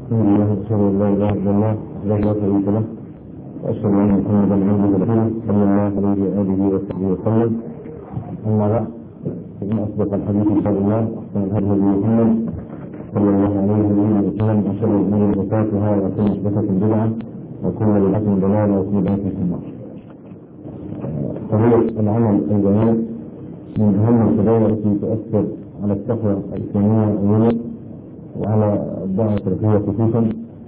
الحمد لله واشهد ان لا اله الا الله وحده لا شريك له واشهد ان محمدا عبده ورسوله صلى الله عليه واله وصحبه وسلم اما بعد فان اصدق الحديث كتاب الله واحسن الهدي هدي محمد صلى الله عليه واله وسلم وشر الامور محدثاتها وكل محدثه بدعه وكل بدعه ضلاله وكل بدعه في النار. قضيه العمل الجماعي من اهم القضايا التي تؤثر على التقوى الاسلاميه عموما وعلى الدعوة التركية خصوصا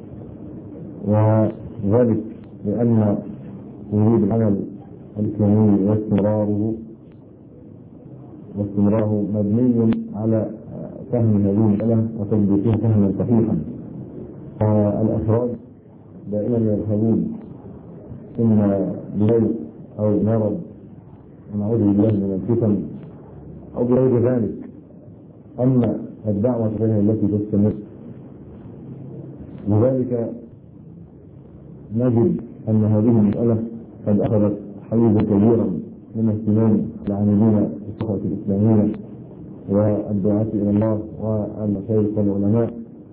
وذلك لأن وجود العمل الإسلامي واستمراره واستمراره مبني على فهم هذه المسألة وتثبيتها فهما صحيحا فالأفراد دائما يذهبون إما بموت أو مرض ونعوذ بالله من الفتن أو بغير ذلك أما الدعوة غيرها التي تستمر لذلك نجد أن هذه المسألة قد أخذت حيزا كبيرا من اهتمام العاملين في الصحوة الإسلامية والدعاة إلى الله والمشايخ والعلماء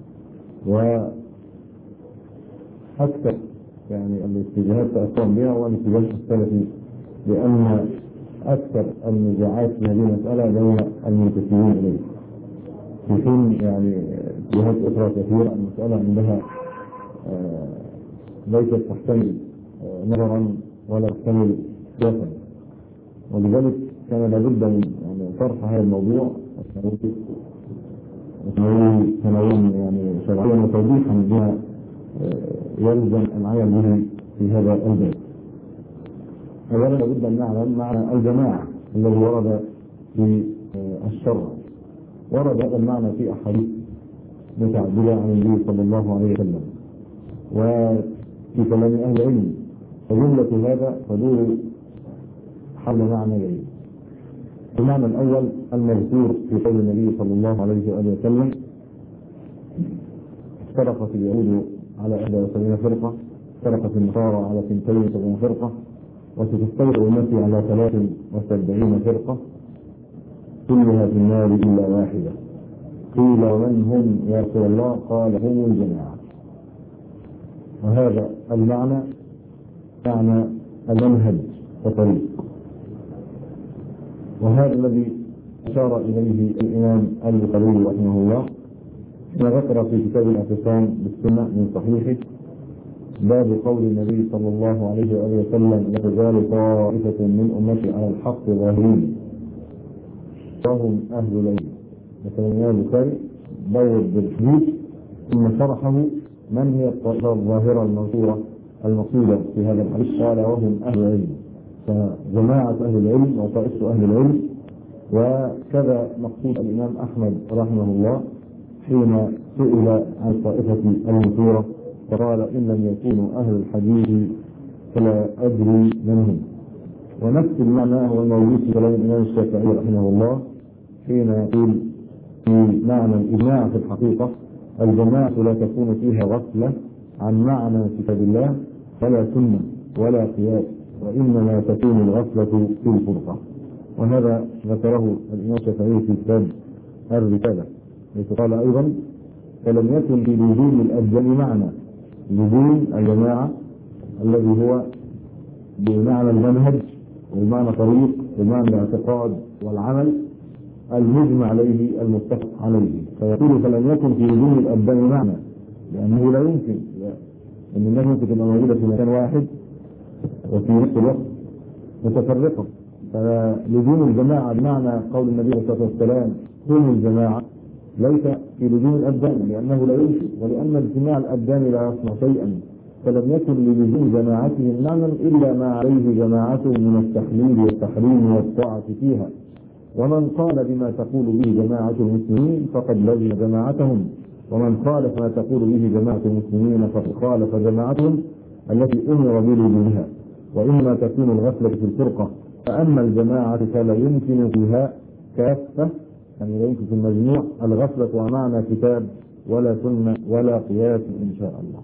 وأكثر يعني الاتجاهات تأثرهم بها هو الاتجاه السلفي لأن أكثر النزاعات في هذه المسألة بين المنتسبين إليه في حين يعني جهات اخرى كثيره المساله عندها آه ليست تحتمل آه نظرا ولا تحتمل سياسا ولذلك كان لابد من يعني طرح هذا الموضوع تناولا يعني شرعيا وتوضيحا بما آه يلزم العمل به في هذا الباب. اولا لابد ان نعلم معنى الجماعه الذي ورد في الشرع ورد هذا المعنى في احاديث متعدده عن النبي صلى الله عليه وسلم وفي كلام اهل العلم فجمله هذا تدور حول معنى جيد المعنى الاول المذكور في قول النبي صلى الله عليه واله وسلم افترقت اليهود على 71 فرقه افترقت النصارى على 72 فرقه وستفترق امتي على 73 فرقه كلها في النار إلا واحدة قيل ومن هم يا رسول الله قال هم الجماعة وهذا المعنى معنى المنهج وطريق وهذا الذي أشار إليه الإمام البخاري رحمه الله ما ذكر في كتاب الاعتصام بالسنة من صحيحه باب قول النبي صلى الله عليه وآله وسلم لا تزال طائفة من أمتي على الحق ظاهرين وهم أهل العلم مثلا الإمام البخاري بوب بالحديث ثم شرحه من هي الطائفة الظاهرة المنصورة المقصودة في هذا الحديث قال وهم أهل العلم فجماعة أهل العلم وطائفة أهل العلم وكذا مقصود الإمام أحمد رحمه الله حين سئل عن الطائفة المنصورة فقال إن لم يكونوا أهل الحديث فلا أدري من هم ونفس المعنى هو الموجود في كلام الإمام الشافعي رحمه الله حين يقول في معنى الإجماع في الحقيقة الجماعة لا تكون فيها غفلة عن معنى كتاب الله ولا سنة ولا قياس وإنما تكون الغفلة في الفرقة وهذا ذكره الإمام الشافعي في كتاب الرسالة حيث قال أيضا فلم يكن في لزوم الأبدان معنى لزوم الجماعة الذي هو بمعنى المنهج وبمعنى طريق بمعنى الاعتقاد والعمل المجمع عليه المتفق عليه فيقول فلم يكن في لزوم الابدان معنى لانه لا يمكن ان الناس ممكن تبقى موجوده في مكان واحد وفي نفس الوقت متفرقه فلزوم الجماعه بمعنى قول النبي صلى الله عليه وسلم هم الجماعه ليس في لزوم الابدان لانه لا يمكن ولان اجتماع الابدان لا يصنع شيئا فلم يكن للزوم جماعتهم معنى الا ما عليه جماعتهم من التحليل والتحريم والطاعه فيها ومن قال بما تقول به جماعة المسلمين فقد لزم جماعتهم ومن خالف ما تقول به جماعة المسلمين فقد خالف جماعتهم التي أمر بلزومها وإنما تكون الغفلة في الفرقة فأما الجماعة فلا يمكن فيها كافة يعني لا يمكن في المجموع الغفلة ومعنى كتاب ولا سنة ولا قياس إن شاء الله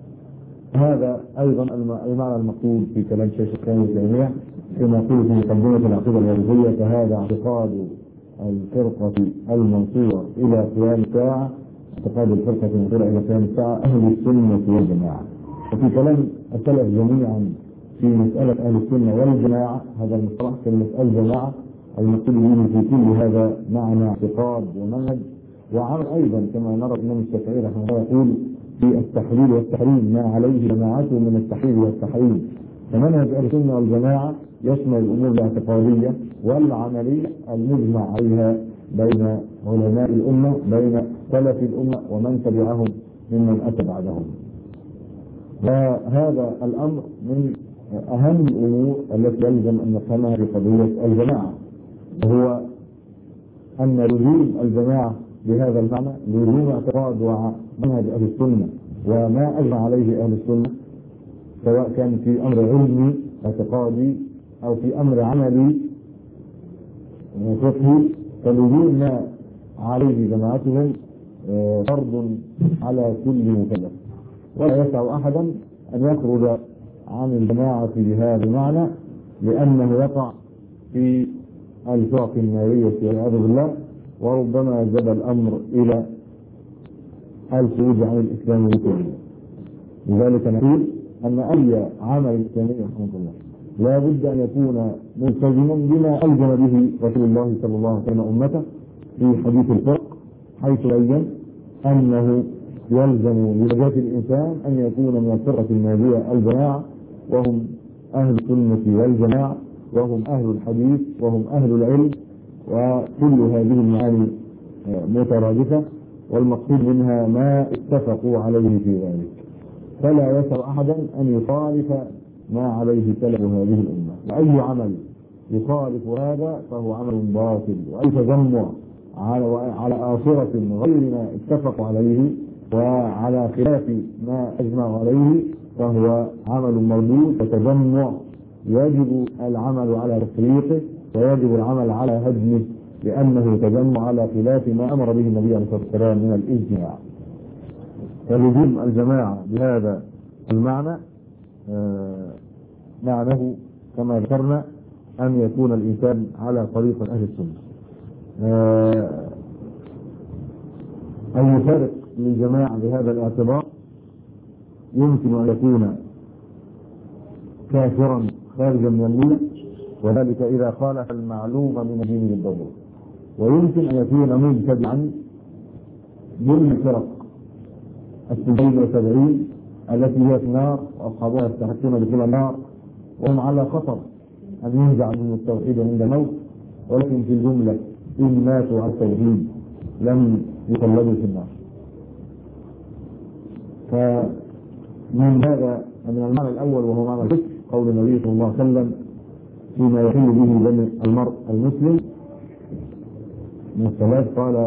هذا أيضا المعنى المقصود في كلام شيخ الثاني تيمية كما يقول في مقدمة العقيدة الوظيفية فهذا اعتقاد الفرقة المنصورة إلى قيام الساعة اعتقاد الفرقة المنصورة إلى قيام الساعة أهل السنة والجماعة وفي كلام السلف جميعا في مسألة أهل السنة والجماعة هذا المصطلح كلمة الجماعة المقصود به في كل هذا معنى اعتقاد ومنهج وعمل أيضا كما نرى الإمام الشافعي رحمه الله يقول في التحليل والتحريم ما عليه جماعته من التحليل والتحريم فمنهج أهل السنة والجماعة يشمل الأمور الاعتقادية والعملية المجمع عليها بين علماء الأمة بين سلف الأمة ومن تبعهم ممن أتى بعدهم وهذا الأمر من أهم الأمور التي يلزم أن نفهمها في قضية الجماعة وهو أن لزوم الجماعة بهذا المعنى لزوم اعتقاد ومنهج أهل السنة وما أجمع عليه أهل السنة سواء كان في أمر علمي اعتقادي أو في أمر عملي فقهي فلزوم ما عليه جماعتهم فرض على كل مكلف ولا يسع أحدا أن يخرج عن الجماعة بهذا المعنى لأنه يقع في الفرق النارية والعياذ بالله وربما جب الأمر إلى الخروج عن الإسلام بكله لذلك نقول أن أي عمل إسلامي رحمه الله لا بد أن يكون ملتزما بما ألزم به رسول الله صلى الله عليه وسلم أمته في حديث الفرق حيث بين أنه يلزم لنجاة الإنسان أن يكون من الفرقة الناجية الجماعة وهم أهل السنة والجماعة وهم أهل الحديث وهم أهل العلم وكل هذه المعاني مترادفة والمقصود منها ما اتفقوا عليه في ذلك فلا يسع أحدا أن يخالف ما عليه سلف هذه الأمة وأي عمل يخالف هذا فهو عمل باطل وأي تجمع على على آخرة غير ما اتفقوا عليه وعلى خلاف ما أجمعوا عليه فهو عمل مردود وتجمع يجب العمل على تفريقه ويجب العمل على هدمه لأنه تجمع على خلاف ما أمر به النبي عليه الصلاة والسلام من الاجتماع فلزوم الجماعة بهذا المعنى آه معناه كما ذكرنا أن يكون الإنسان على طريق أهل السنة آه أن يفارق للجماعة بهذا الاعتبار يمكن أن يكون كافرا خارجا من الملة وذلك إذا خالف المعلوم من الدين بالضرورة ويمكن أن يكون مبتدعا بالفرق السبعين وسبعين التي هي في النار وأصحابها يستحقون دخول النار وهم على خطر أن ينزع منهم التوحيد عند الموت ولكن في الجملة إن ماتوا على التوحيد لم يخلدوا في النار فمن هذا من المعنى الأول وهو معنى الفكر قول النبي صلى الله عليه وسلم فيما يحل به دم المرء المسلم من الثلاث قال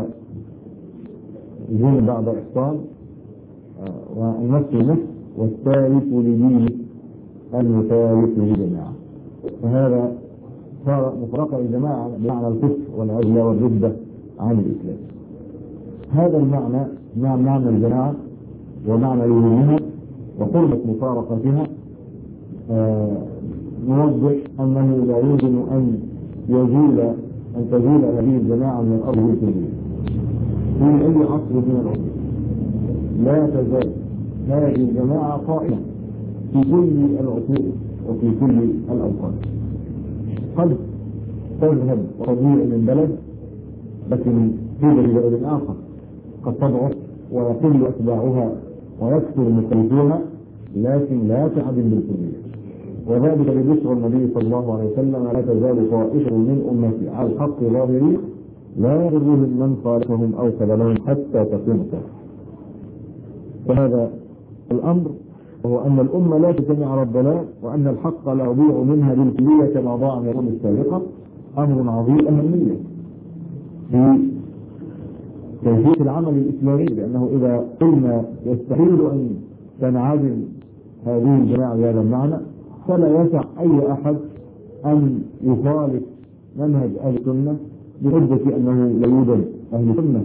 الجن بعد إحصان والنفس النفس والثالث لدينه المثالث للجماعة فهذا صار مفرقة الجماعة بمعنى الكفر والعزلة والردة عن الإسلام هذا المعنى مع معنى الجماعة ومعنى لزومها وقربة مفارقتها آه نوضح أنه لا يمكن أن يزول أن تزول هذه الجماعة من الأرض الكبيرة في أي عصر من العصور لا تزال هذه الجماعة قائمة في كل العصور وفي كل الأوقات قد تذهب وتضيع من بلد لكن في بلد آخر قد تضعف ويقل أتباعها ويكثر مخالفوها لكن لا تعدل بالكلية وذلك ببشر النبي صلى الله عليه وسلم لا تزال طائفة من أمتي على الحق ظاهرين لا يضرهم من خالفهم أو خذلهم حتى تقوم الساعة فهذا الأمر وهو أن الأمة لا تجتمع على الضلال وأن الحق لا يضيع منها بالكلية كما ضاع من الأمم السابقة أمر عظيم أهمية في كيفية العمل الإسلامي لأنه إذا قلنا يستحيل أن تنعدم هذه الجماعة بهذا المعنى فلا يسع أي أحد أن يخالف منهج أهل السنة بحجة أنه لا يوجد أهل السنة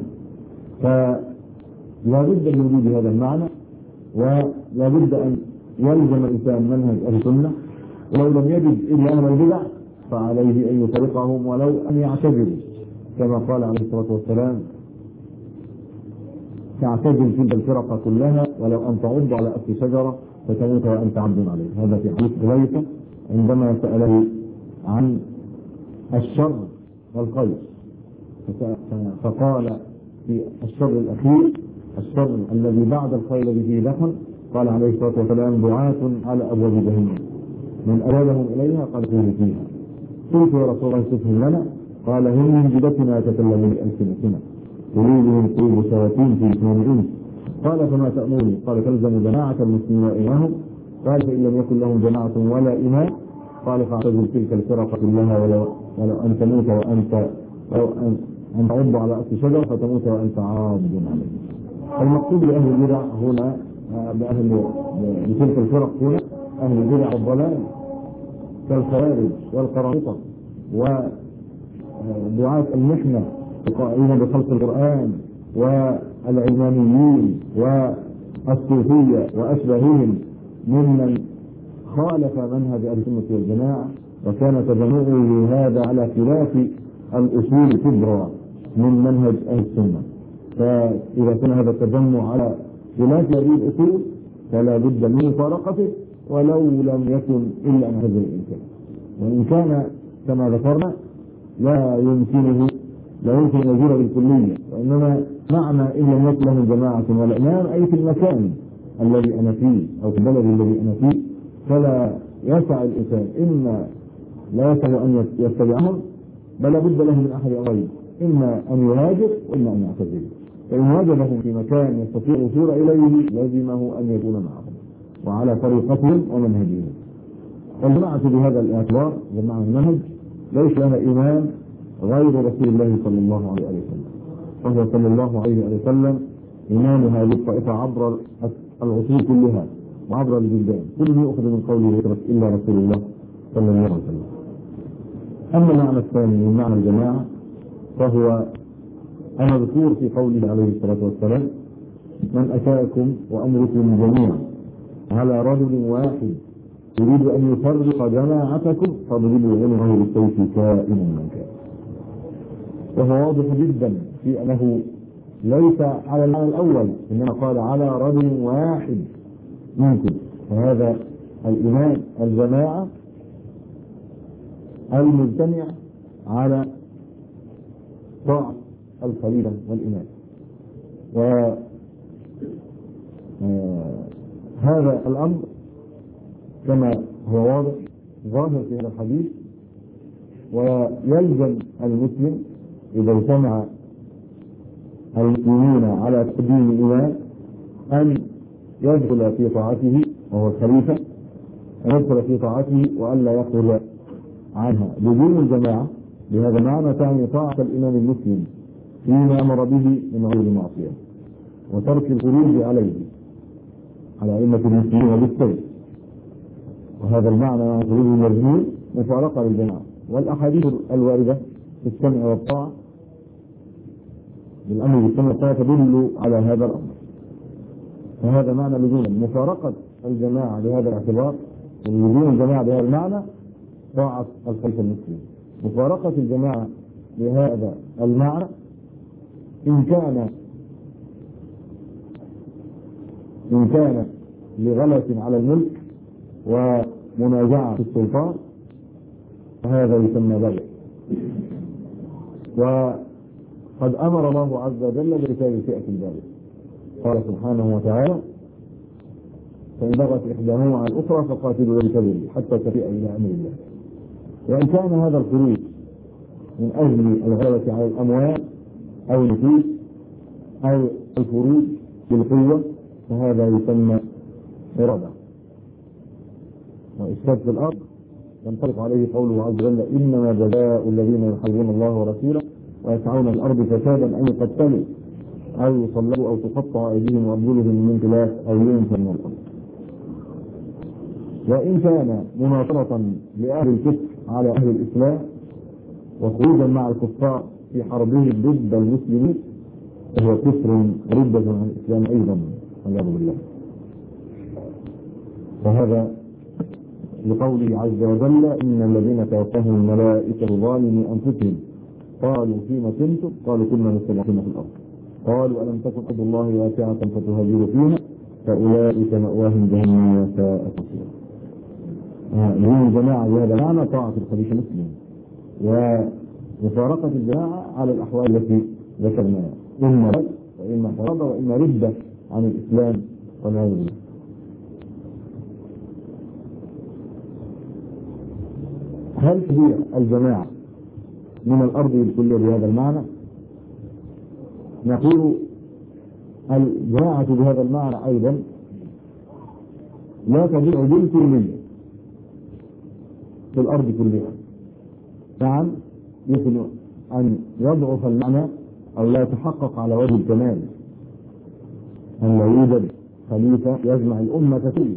فلا بد من وجود هذا المعنى ولا بد أن يلزم الإنسان منهج أهل السنة ولو لم يجد إلا أهل البدع فعليه أن يفرقهم ولو أن يعتذروا كما قال عليه الصلاة والسلام تعتزل تلك الفرق كلها ولو أن تعض على أصل شجرة فتموت وأنت عبد عليه هذا في حديث حذيفة عندما سأله عن الشر والخير فقال في الشر الأخير الشر الذي بعد الخير الذي فيه دفن قال عليه الصلاة والسلام دعاة على أبواب جهنم من أرادهم إليها قال فيه فيها قلت يا رسول الله صفهم لنا قال هم من جدتنا يتكلمون بألسنتنا قلوبهم قلوب شياطين في إثنان إنس قال فما تأمرني قال تلزم جماعة المسلمين وإمامهم قال فإن لم يكن لهم جماعة ولا إمام قال فاعتزل تلك الفرق كلها ولو, ولو أن تموت وأنت لو أن أن تعض على أصل شجرة فتموت وأنت عاض عليه المقصود بأهل البدع هنا بأهل بتلك الفرق هنا أهل البدع والضلال كالخوارج والقرامطة ودعاة المحنة القائلين بخلق القرآن والعلمانيين والصوفية وأشباههم ممن خالف منهج أهل السنة والجماعة وكان تجمعه هذا على خلاف الأصول الكبرى من منهج أهل السنة فإذا كان هذا التجمع على خلاف هذه الأصول فلا بد من مفارقته ولو لم يكن إلا أن هذا الإنسان وإن كان كما ذكرنا لا يمكنه لا يمكن أن يزول بالكلية وإنما معنى إن لم يكن له جماعة ولا إمام أي في المكان الذي أنا فيه أو في البلد الذي أنا فيه فلا يسع الإنسان إما لا يسع أن يتبعهم بل بد له من أحد أمرين إما أن يهاجر وإما أن يعتزل فإن وجدهم في مكان يستطيع الوصول إليه لزمه أن يكون معهم وعلى طريقتهم ومنهجهم والجماعة بهذا الاعتبار جماعة المنهج ليس لها إمام غير رسول الله صلى الله عليه وسلم وهو صلى الله عليه وسلم إمام هذه الطائفة عبر العصور كلها وعبر البلدان كل يؤخذ من قوله إلا رسول الله صلى الله عليه وسلم أما المعنى الثاني من معنى الجماعة فهو المذكور في قوله عليه الصلاة والسلام من أتاكم وأمركم جميعا على رجل واحد يريد أن يفرق جماعتكم فاضربوا عنه بالسيف كائنا من كان وهو واضح جدا في أنه ليس على المعنى الأول إنما قال على رجل واحد منكم فهذا الإمام الجماعة المجتمع على طاعة الخليفة والإمام و هذا الأمر كما هو واضح ظاهر في هذا الحديث ويلزم المسلم إذا اجتمع المسلمين على تقديم الإمام أن يدخل في طاعته وهو الخليفة أن يدخل في طاعته وألا يخرج عنها لزوم الجماعة بهذا المعنى تعني طاعة الإمام المسلم فيما أمر به من غير معصية وترك الخروج عليه على أئمة المسلمين بالسيف وهذا المعنى مع خروج المرجوع مفارقة للجماعة والأحاديث الواردة في السمع والطاعة بالأمر بالسمع والطاعة تدل على هذا الأمر فهذا معنى لزوما مفارقة الجماعة بهذا الاعتبار ولزوم الجماعة بهذا المعنى طاعة الخليفة المسلم مفارقة الجماعة بهذا المعنى إن كان إن كان لغلة على الملك ومنازعة في السلطان فهذا يسمى بيع وقد أمر الله عز وجل بقتال فئة الباغي قال سبحانه وتعالى فإن بغت إحداهما على الأخرى فقاتلوا الذي تبغي حتى تفيء إلى أمر الله وإن كان هذا الخروج من أجل الغلبة على الأموال أو النفوس أو الخروج بالقوة فهذا يسمى إرادة وإفساد في الأرض ينطلق عليه قوله عز وجل إنما جزاء الذين يحاربون الله ورسوله ويسعون الأرض فسادا أن يقتلوا أو يصلبوا أو تقطع أيديهم وأرجلهم من خلاف أو ينفوا من الأرض وإن كان مناصرة لأهل الكفر على أهل الإسلام وخروجا مع الكفار في حربهم ضد المسلمين فهو كفر ردة عن الإسلام أيضا والعياذ بالله وهذا لقوله عز وجل إن الذين توفاهم الملائكة ظالمي أنفسهم قالوا فيما كنتم قالوا كنا مستضعفين في الأرض قالوا ألم تكن أرض الله واسعة فتهاجروا فيها فأولئك مأواهم جهنم وساءت مصيرا. آه الجماعة بهذا المعنى طاعة الخليفة مسلم ومفارقة الجماعة على الأحوال التي ذكرناها إما رد وإما فرض وإما ردة عن الإسلام والعياذ بالله. هل تبيع الجماعة من الأرض الكلية بهذا المعنى؟ نقول الجماعة بهذا المعنى أيضا لا تبيع بالكلية في الأرض كلها نعم يمكن أن يضعف المعنى أو لا يتحقق على وجه الكمال أن لا يوجد خليفة يجمع الأمة فيه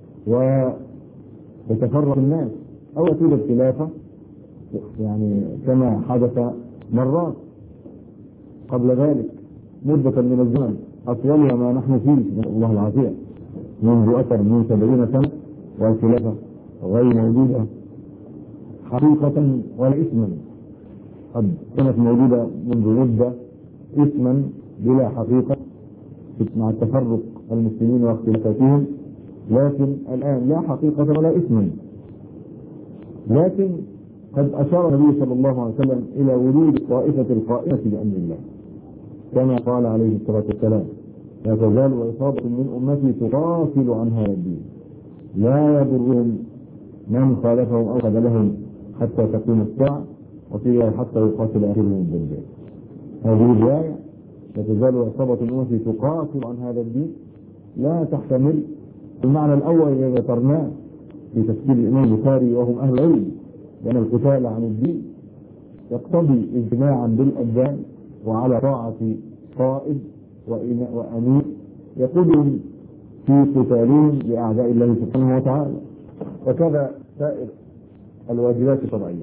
ويتفرق الناس أو توجد خلافة يعني كما حدث مرات قبل ذلك مدة من الزمن أطولها ما نحن فيه نسأل الله العافية منذ أكثر من سبعين سنة والخلافة غير موجودة حقيقة ولا اسما قد كانت موجودة منذ مدة اسما بلا حقيقة مع التفرق المسلمين واختلافاتهم لكن الآن لا حقيقة ولا اسما لكن قد أشار النبي صلى الله عليه وسلم إلى وجود الطائفة القائمة بأمر الله كما قال عليه الصلاة والسلام لا تزال إصابة من أمتي تقاتل عن هذا الدين لا يضرهم من خالفهم أو خذلهم حتى تقوم الساعة وفي حتى يقاتل آخرهم الدجال هذه الرواية لا تزال إصابة من أمتي تقاتل عن هذا الدين لا تحتمل المعنى الأول الذي ذكرناه في تفسير الإمام البخاري وهم أهل العلم لأن القتال عن الدين يقتضي اجتماعا بالأبدان وعلى طاعة قائد وأمير يقودهم في قتالهم لأعداء الله سبحانه وتعالى وكذا سائر الواجبات الشرعية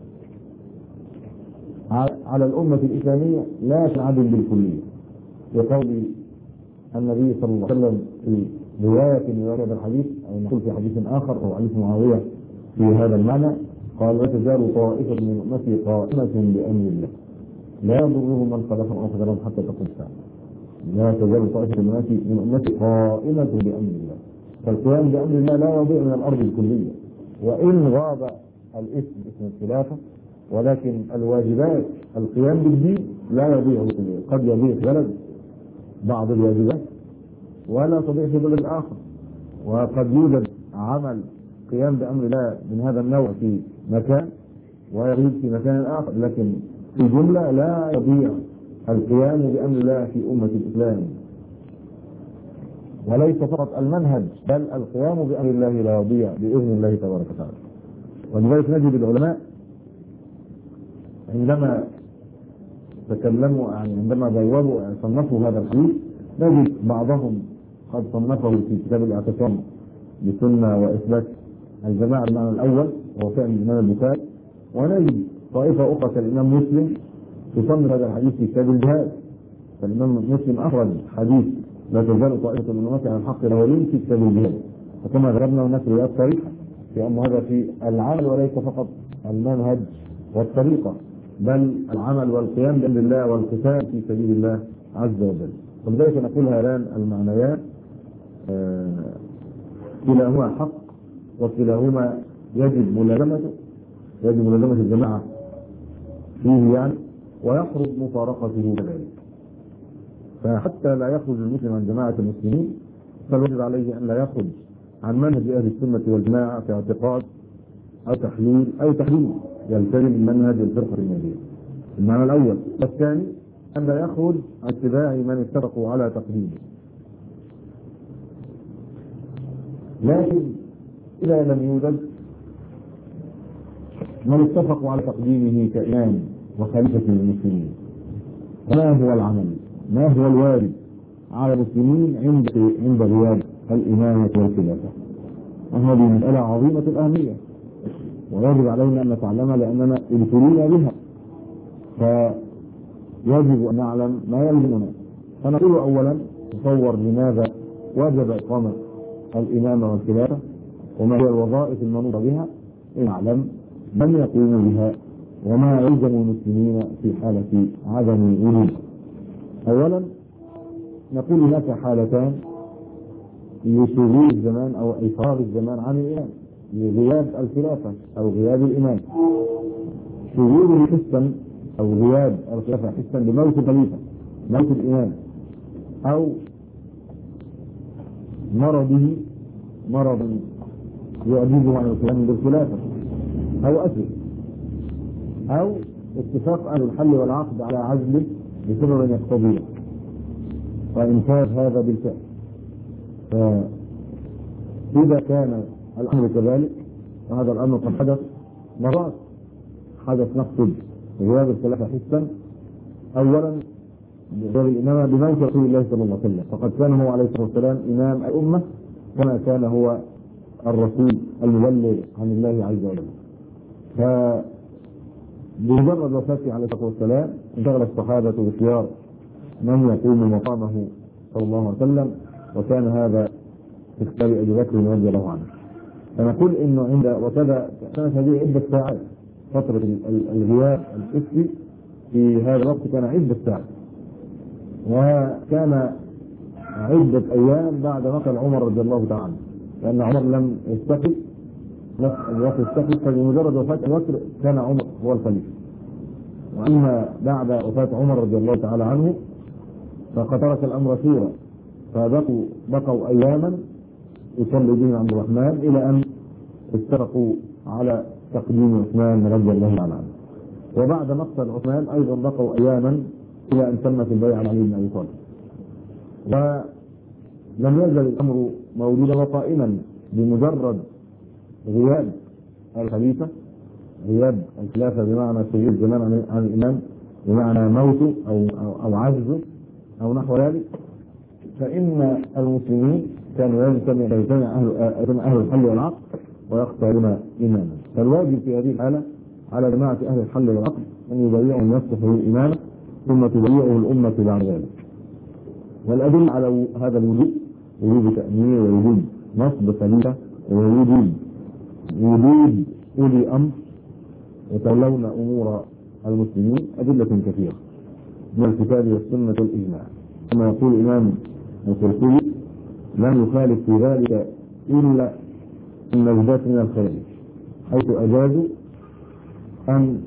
على الأمة الإسلامية لا تنعدل بالكلية لقول النبي صلى الله عليه وسلم في رواية من هذا الحديث أو نقول في حديث آخر أو حديث معاوية في هذا المعنى قال لا تزال طائفة من أمتي قائمة بأمر الله لا يضرهم من خلفهم أو خذلهم حتى تقوم الساعة لا تزال طائفة من أمتي من أمتي قائمة بأمر الله فالقيام بأمر الله لا يضيع من الأرض الكلية وإن غاب الاسم اسم الخلافة ولكن الواجبات القيام بالدين لا يضيع الكلية قد يضيع في بلد بعض الواجبات ولا تضيع في بلد آخر وقد يوجد عمل قيام بأمر الله من هذا النوع في مكان ويغيب في مكان آخر لكن في جملة لا يضيع القيام بأمر الله في أمة الإسلام وليس فقط المنهج بل القيام بأمر الله لا يضيع بإذن الله تبارك وتعالى ولذلك نجد العلماء عندما تكلموا يعني عندما بيضوا صنفوا هذا الحديث نجد بعضهم قد صنفه في كتاب الاعتصام بسنة وإثبات الجماعة المعنى الأول وهو فعل الإمام البخاري ونجد طائفة أخرى كالإمام مسلم تصنف هذا الحديث في كتاب الجهاد فالإمام مسلم أخرج حديث لا تزال طائفة من أمتي عن الحق الأولين في كتاب الجهاد وكما ذكرنا هناك روايات صريحة في أن هذا في العمل وليس فقط المنهج والطريقة بل العمل والقيام بأمر الله والقتال في سبيل الله عز وجل ولذلك نقول هذان المعنيان كلاهما حق وكلاهما يجب ملازمته يجب ملازمة الجماعة فيه يعني ويحرم مفارقته كذلك فحتى لا يخرج المسلم عن جماعة المسلمين فالواجب عليه أن لا يخرج عن منهج أهل السنة والجماعة في اعتقاد أو تحليل أو تحليل يلتزم منهج الفرقة الناجية المعنى الأول والثاني أن لا يخرج عن اتباع من اتفقوا على تقديمه لكن إذا لم يوجد من اتفقوا على تقديمه كإمام وخليفة للمسلمين فما هو العمل؟ ما هو الواجب على المسلمين عند عند غياب الإمامة والخلافة؟ وهذه مسألة عظيمة الأهمية ويجب علينا أن نتعلمها لأننا ابتلينا بها فيجب أن نعلم ما يلزمنا فنقول أولا تصور لماذا وجب إقامة الإمامة والخلافة وما هي الوظائف المنوطة بها نعلم من يقوم بها وما يلزم المسلمين في حالة عدم وجود أولا نقول هناك حالتان لشذوذ الزمان أو إفراغ الزمان عن الإمام لغياب الخلافة أو غياب الإمام شذوذه حسا أو غياب الخلافة حسا لموت الخليفة موت الإمام أو مرضه مرض يعجزه عن القيام بالخلافة أو أسر أو اتفاق أهل الحل والعقد على عزله بسبب يقتضيه وإنفاذ هذا بالفعل فإذا كان الأمر كذلك وهذا الأمر قد حدث مرات حدث نقصد غياب الخلافة حسا أولا غير الإمامة بموت رسول الله صلى الله عليه وسلم فقد كان هو عليه الصلاة والسلام إمام الأمة كما كان هو الرسول المبلغ عن الله عز وجل ف بمجرد وفاته عليه الصلاه والسلام انشغل الصحابه بخيار من يقوم مقامه صلى الله عليه وسلم وكان هذا في اختيار ابي بكر رضي الله عنه فنقول انه عند وكذا كانت هذه عده ساعات فتره الغياب الاسري في هذا الوقت كان عده ساعات وكان عدة أيام بعد مقتل عمر رضي الله تعالى عنه لأن عمر لم يستقل نفس الوقت استقل فبمجرد وفاة أبي بكر كان عمر هو الخليفة وأما بعد وفاة عمر رضي الله تعالى عنه فقد ترك الأمر سورا فبقوا بقوا أياما يصلي بهم عبد الرحمن إلى أن اتفقوا على تقديم عثمان رضي الله تعالى عنه وبعد مقتل عثمان أيضا بقوا أياما إلى أن تمت البيعة علي بن أبي طالب ولم يزل الأمر موجودا وقائما بمجرد غياب الخليفة غياب الخلافة بمعنى تغيير الزمان عن الإمام بمعنى موته أو أو, أو عجزه أو نحو ذلك فإن المسلمين كانوا يجتمع يجتمع أهل أهل الحل والعقد ويختارون إماما فالواجب في هذه الحالة على جماعة أهل الحل والعقد أن يبايعوا من يصلح الإمامة ثم تبايعه الأمة بعد ذلك والأدلة على هذا الوجود وجود تأمير ووجود نصب خليفة ووجود وجود أولي أمر يتولون أمور المسلمين أدلة كثيرة من الكتاب والسنة والإجماع كما يقول الإمام القرطبي لم يخالف في ذلك إلا النجدات من الخارج حيث أجازوا أن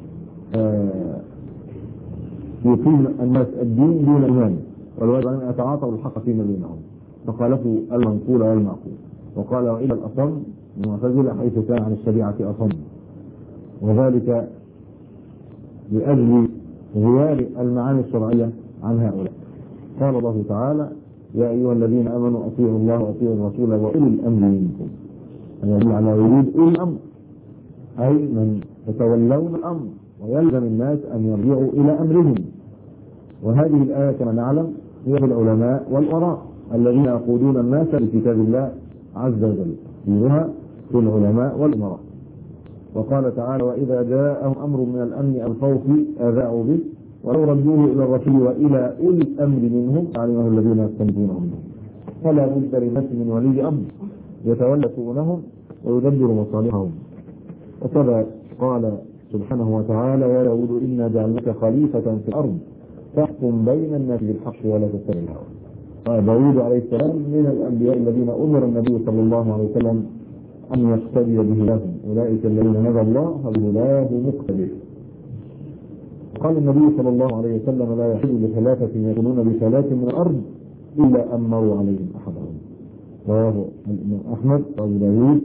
يقيم الناس الدين دون إمام والواجب أن يتعاطوا الحق فيما بينهم فخالفوا المنقول والمعقول وقال وإلى الأصم المعتزلة حيث كان عن الشريعة أصم وذلك لأجل غياب المعاني الشرعية عن هؤلاء قال الله تعالى يا أيها الذين آمنوا أطيعوا الله وأطيعوا الرسول وأولي الأمر منكم يدل على وجود أولي الأمر أي من يتولون الأمر ويلزم الناس أن يرجعوا إلى أمرهم وهذه الآية كما نعلم هي العلماء والأراء الذين يقودون الناس لكتاب الله عز وجل فيها في العلماء والأمراء وقال تعالى وإذا جاءهم أمر من الأمن أو الخوف أذاعوا به ولو ردوه إلى الرسول وإلى أولي الأمر منهم علمه الذين يستنبطونه منهم فلا بد للناس من ولي أمر يتولى شؤونهم ويدبر مصالحهم وكذا قال سبحانه وتعالى يا داود إنا جعلناك خليفة في الأرض تحكم بين الناس بالحق ولا تتبع الهوى قال داود عليه السلام من الأنبياء الذين أمر النبي صلى الله عليه وسلم أن يقتدي بهداهم أولئك الذين هدى الله فبهداه مقتدر قال النبي صلى الله عليه وسلم لا يحل لثلاثة يكونون بثلاث من الأرض إلا أمروا عليهم أحدهم رواه الإمام أحمد وأبو داوود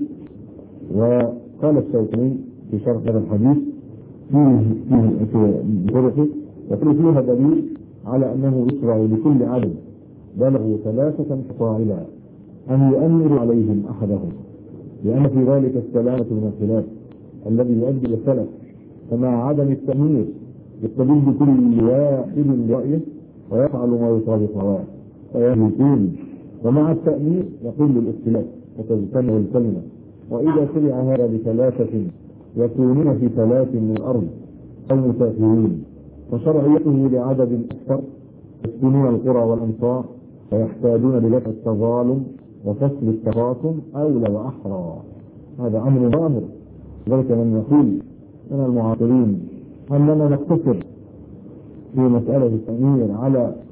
وقال الشوكاني في شرح هذا الحديث فيه فيه في طرقه وفي فيها دليل على أنه يشرع لكل عدد بلغوا ثلاثة فصاعدا أن يؤمروا عليهم أحدهم لأن في ذلك السلامة من الخلاف الذي يؤدي إلى السلف فمع عدم التأمير يستدل بكل واحد برأيه ويفعل ما يطابق هواه ويهلكون ومع التأمير يقل الاختلاف وتجتمع الكلمة وإذا شرع هذا بثلاثة يكونون في ثلاث من الأرض أو مسافرين وشرعيته لعدد أكثر يسكنون القرى والأمصار ويحتاجون لدفع التظالم وفصل التراكم أولى وأحرى هذا أمر ظاهر ذلك من يقول من المعاصرين أننا نقتصر في مسألة التأمير على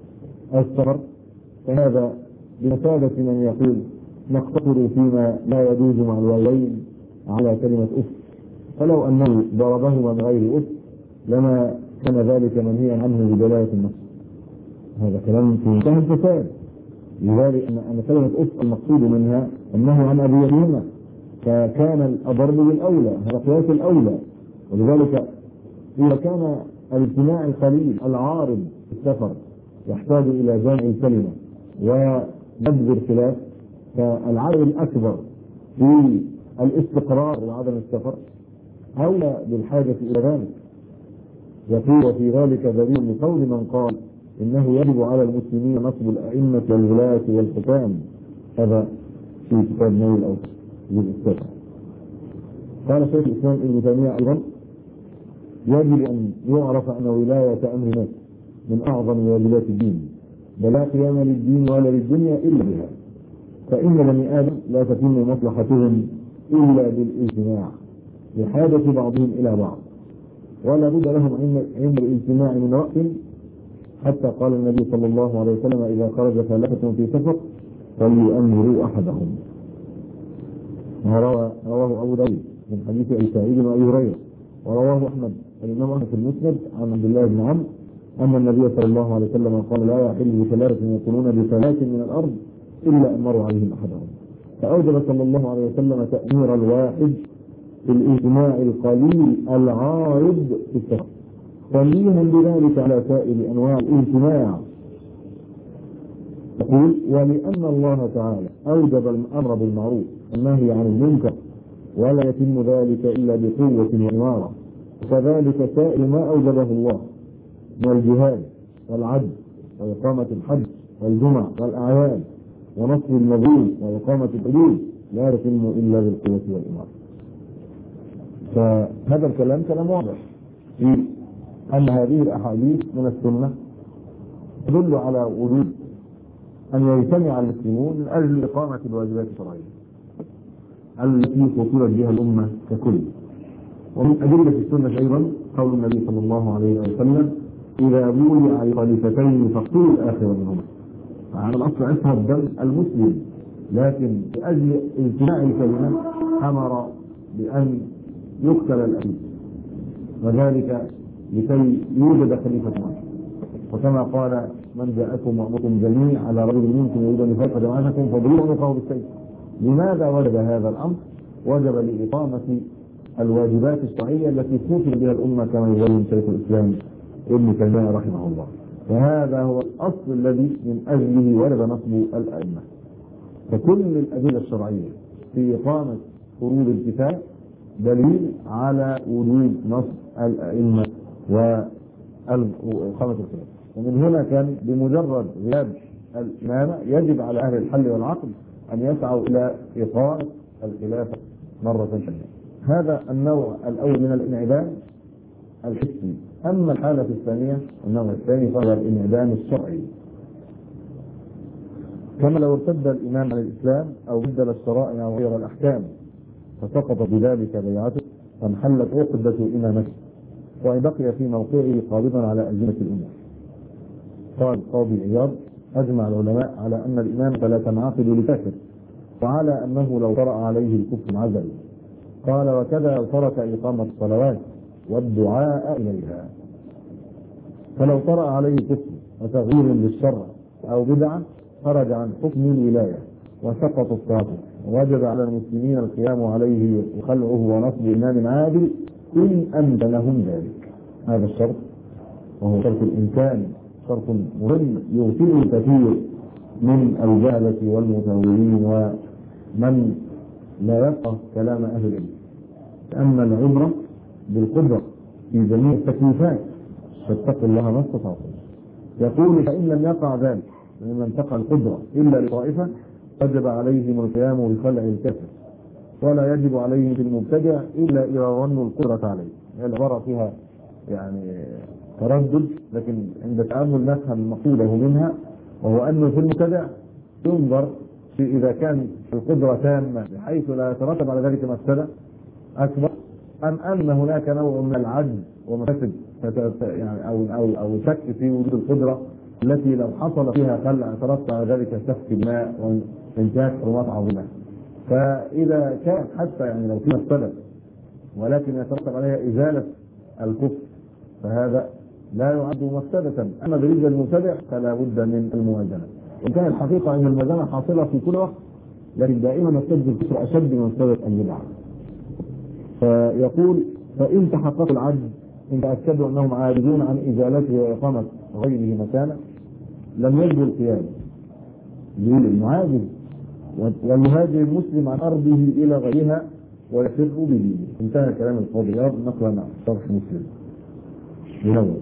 السفر فهذا بمثابة من يقول نقتصر فيما لا يجوز مع الوالدين على كلمة أف فلو أنه ضربهما بغير أف لما كان ذلك منهيا عنه بدلاله النص هذا كلام في منتهى الفساد لذلك أن كلمة أف المقصود منها أنه عن أبيهما فكان الأضر بالأولى هذا قياس الأولى ولذلك إذا كان الاجتماع القليل العارض في السفر يحتاج إلى جمع الكلمة ونبذ الخلاف فالعدد الأكبر في الاستقرار وعدم السفر أولى بالحاجة إلى ذلك يقول وفي ذلك دليل لقول من قال إنه يجب على المسلمين نصب الأئمة والولاة والحكام هذا في كتاب نووي الأوسط الجزء السابع قال شيخ الإسلام ابن تيمية أيضا يجب أن يعرف أن ولاية أمر الناس من أعظم واجبات الدين ولا قيام للدين ولا للدنيا إلا بها فإن بني آدم لا تتم مصلحتهم إلا بالاجتماع لحاجة بعضهم إلى بعض ولا بد لهم عند الاجتماع من وقت حتى قال النبي صلى الله عليه وسلم إذا خرج ثلاثة في سفر فليؤمروا أحدهم روى رواه أبو داود من حديث أبي سعيد وأبي هريرة ورواه أحمد الإمام أحمد في المسند عن عبد الله بن عمرو أن النبي صلى الله عليه وسلم قال لا يحل لثلاثة يكونون بثلاث من الأرض إلا أمروا عليهم أحدهم فأوجب صلى الله عليه وسلم تأمير الواحد في الاجتماع القليل العارض في السفر تنبيها بذلك على سائر أنواع الاجتماع يقول ولأن الله تعالى أوجب الأمر بالمعروف والنهي عن المنكر ولا يتم ذلك إلا بقوة وإمارة وكذلك سائر ما أوجبه الله من الجهاد والعدل وإقامة الحج والجمع والأعياد ونصر المظلوم وإقامة الحدود لا يتم إلا بالقوة والإمارة فهذا الكلام كلام واضح في أن هذه الأحاديث من السنة تدل على وجود أن يجتمع المسلمون من أجل إقامة الواجبات الشرعية التي خطرت بها الأمة ككل ومن أدلة السنة أيضا قول النبي صلى الله عليه وسلم إذا بولع لخليفتين فاقتلوا الآخر منهما فعلى الأصل عصمة الدم المسلم لكن لأجل اجتماع الكلمة أمر بأن يقتل الأبي وذلك لكي يوجد خليفة واحد وكما قال من جاءكم وأمركم جميع على رجل منكم يريد أن يفرق جماعتكم فاضربوا عنقه بالسيف لماذا وجب هذا الأمر؟ وجب لإقامة الواجبات الشرعية التي كتب بها الأمة كما يبين شيخ الإسلام ابن تيمية رحمه الله وهذا هو الأصل الذي من أجله ورد نصب الأئمة فكل الأدلة الشرعية في إقامة فروض الكتاب دليل على وجود نصب الأئمة وإقامة الخلاف ومن هنا كان بمجرد غياب الإمامة يجب على أهل الحل والعقل أن يسعوا إلى إقامة الخلافة مرة ثانية هذا النوع الأول من الانعدام الحسي أما الحالة الثانية النوع الثاني فهو الانعدام الشرعي كما لو ارتد الإمام عن الإسلام أو بدل الشرائع وغير الأحكام فسقط بذلك بيعته فانحلت عقدة إمامته وإن بقي في موقعه قابضا على أزمة الأمة قال القاضي عياض أجمع العلماء على أن الإمام فلا تنعقد لكافر وعلى أنه لو طرأ عليه الكفر عزل قال وكذا لو ترك إقامة الصلوات والدعاء إليها فلو طرأ عليه كفر وتغيير للشرع أو بدعة خرج عن حكم الولاية وسقط الطاغوت وجب على المسلمين القيام عليه وخلعه ونصب إمام عادل إن أمكنهم ذلك هذا الشرط وهو شرط الإمكان شرط مهم يغفل الكثير من الجهلة والمتهورين ومن لا يفقه كلام أهل العلم أما العبرة بالقدرة في جميع التكليفات فاتقوا الله ما استطعتم يقول فإن لم يقع ذلك فإن لم تقع القدرة إلا لطائفة وجب عليهم القيام بخلع الكفر ولا يجب عليهم في المبتدع إلا إذا ظنوا القدرة عليه العبارة فيها يعني تردد لكن عند التأمل نفهم مقصوده منها وهو أنه في المبتدع ينظر في إذا كان القدرة تامة بحيث لا يترتب على ذلك مفسدة أكبر أم أن هناك نوع من العجز ومفاسد يعني أو أو أو شك في وجود القدرة التي لو حصل فيها خلع ترتب على ذلك سفك الماء وانتهاك حرمات عظيمه فاذا كان حتى يعني لو في مفسده ولكن يترتب عليها ازاله الكفر فهذا لا يعد مفسدة أما بالنسبة للمبتدع فلا بد من الموازنة وإن كان الحقيقة أن الموازنة حاصلة في كل وقت لكن دائما مفسدة الكفر أشد من مفسدة البدع فيقول فإن تحققوا العجز إن تأكدوا أنهم عاجزون عن إزالته وإقامة غيره مكانه لم يجدوا القيام للمعاجز ولهاجر المسلم عن أرضه إلى غيرها ويفر بدينه انتهى كلام القاضي ياب نقلا عن شرح مسلم ينور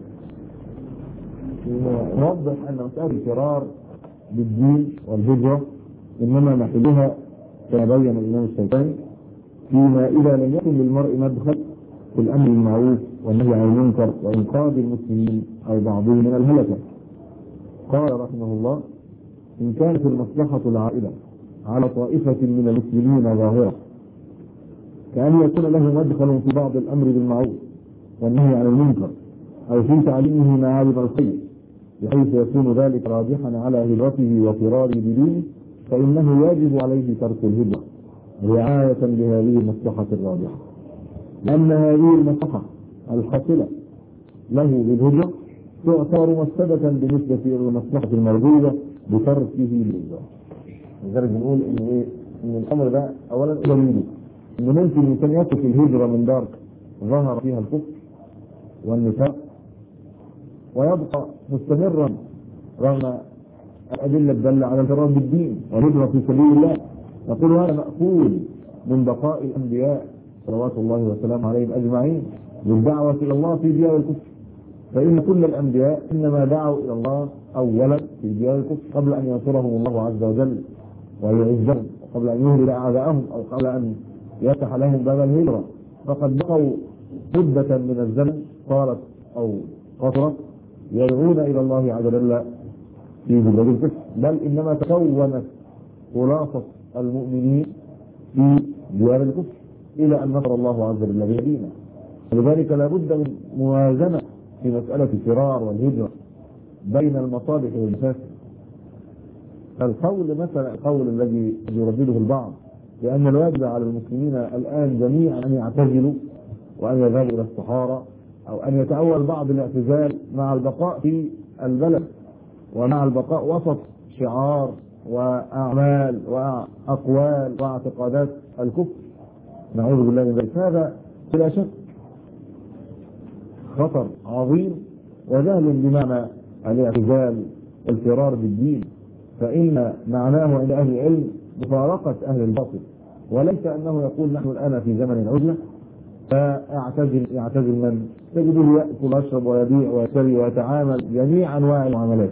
نوضح ان مسألة الفرار بالدين والهجرة انما محلها كما بين الامام الشيطاني فيما اذا لم يكن للمرء مدخل في الامر بالمعروف والنهي عن المنكر وانقاذ المسلمين او بعضهم من الهلكة قال رحمه الله ان كانت المصلحة العائدة على طائفة من المسلمين ظاهرة كأن يكون له مدخل في بعض الامر بالمعروف والنهي عن المنكر او في تعليمه معالم الخير بحيث يكون ذلك راجحا على هجرته وفراره بدينه فانه يجب عليه ترك الهجره رعايه لهذه المصلحه الراجحه لان هذه المصلحه الحاصله له بالهجره تعتبر مفسده بالنسبه الى المصلحه المرغوبه بتركه للهجره لذلك بنقول ان ايه ان الامر ده اولا دليله ان ممكن الانسان يترك الهجره من دار ظهر فيها الكفر والنفاق ويبقى مستمرا رغم الأدلة الدالة على الفرار بالدين والهجرة في سبيل الله نقول هذا مأخوذ من بقاء الأنبياء صلوات الله وسلامه عليهم أجمعين بالدعوة إلى الله في ديار الكفر فإن كل الأنبياء إنما دعوا إلى الله أولا في ديار الكفر قبل أن ينصرهم الله عز وجل ويعزهم قبل أن يهلك أعداءهم أو قبل أن يفتح لهم باب الهجرة فقد بقوا مدة من الزمن طالت أو قصرت يدعون إلى الله عز وجل في بلاد الكفر بل إنما تكونت خلاصة المؤمنين في ديار الكفر إلى أن نصر الله عز وجل بيدينا ولذلك لا بد من موازنة في مسألة الفرار والهجرة بين المصالح والمفاسد القول مثلا القول الذي يردده البعض لأن الواجب على المسلمين الآن جميعا أن يعتزلوا وأن يذهبوا إلى الصحارى أو أن يتأول بعض الاعتزال مع البقاء في البلد ومع البقاء وسط شعار وأعمال وأقوال واعتقادات الكفر نعوذ بالله من ذلك هذا بلا شك خطر عظيم وجهل بمعنى الاعتزال الفرار بالدين فإن معناه عند أهل العلم مفارقة أهل الباطل وليس أنه يقول نحن الآن في زمن العزلة فاعتزل يعتزل من تجده يأكل ويشرب ويبيع ويشتري ويتعامل جميع أنواع المعاملات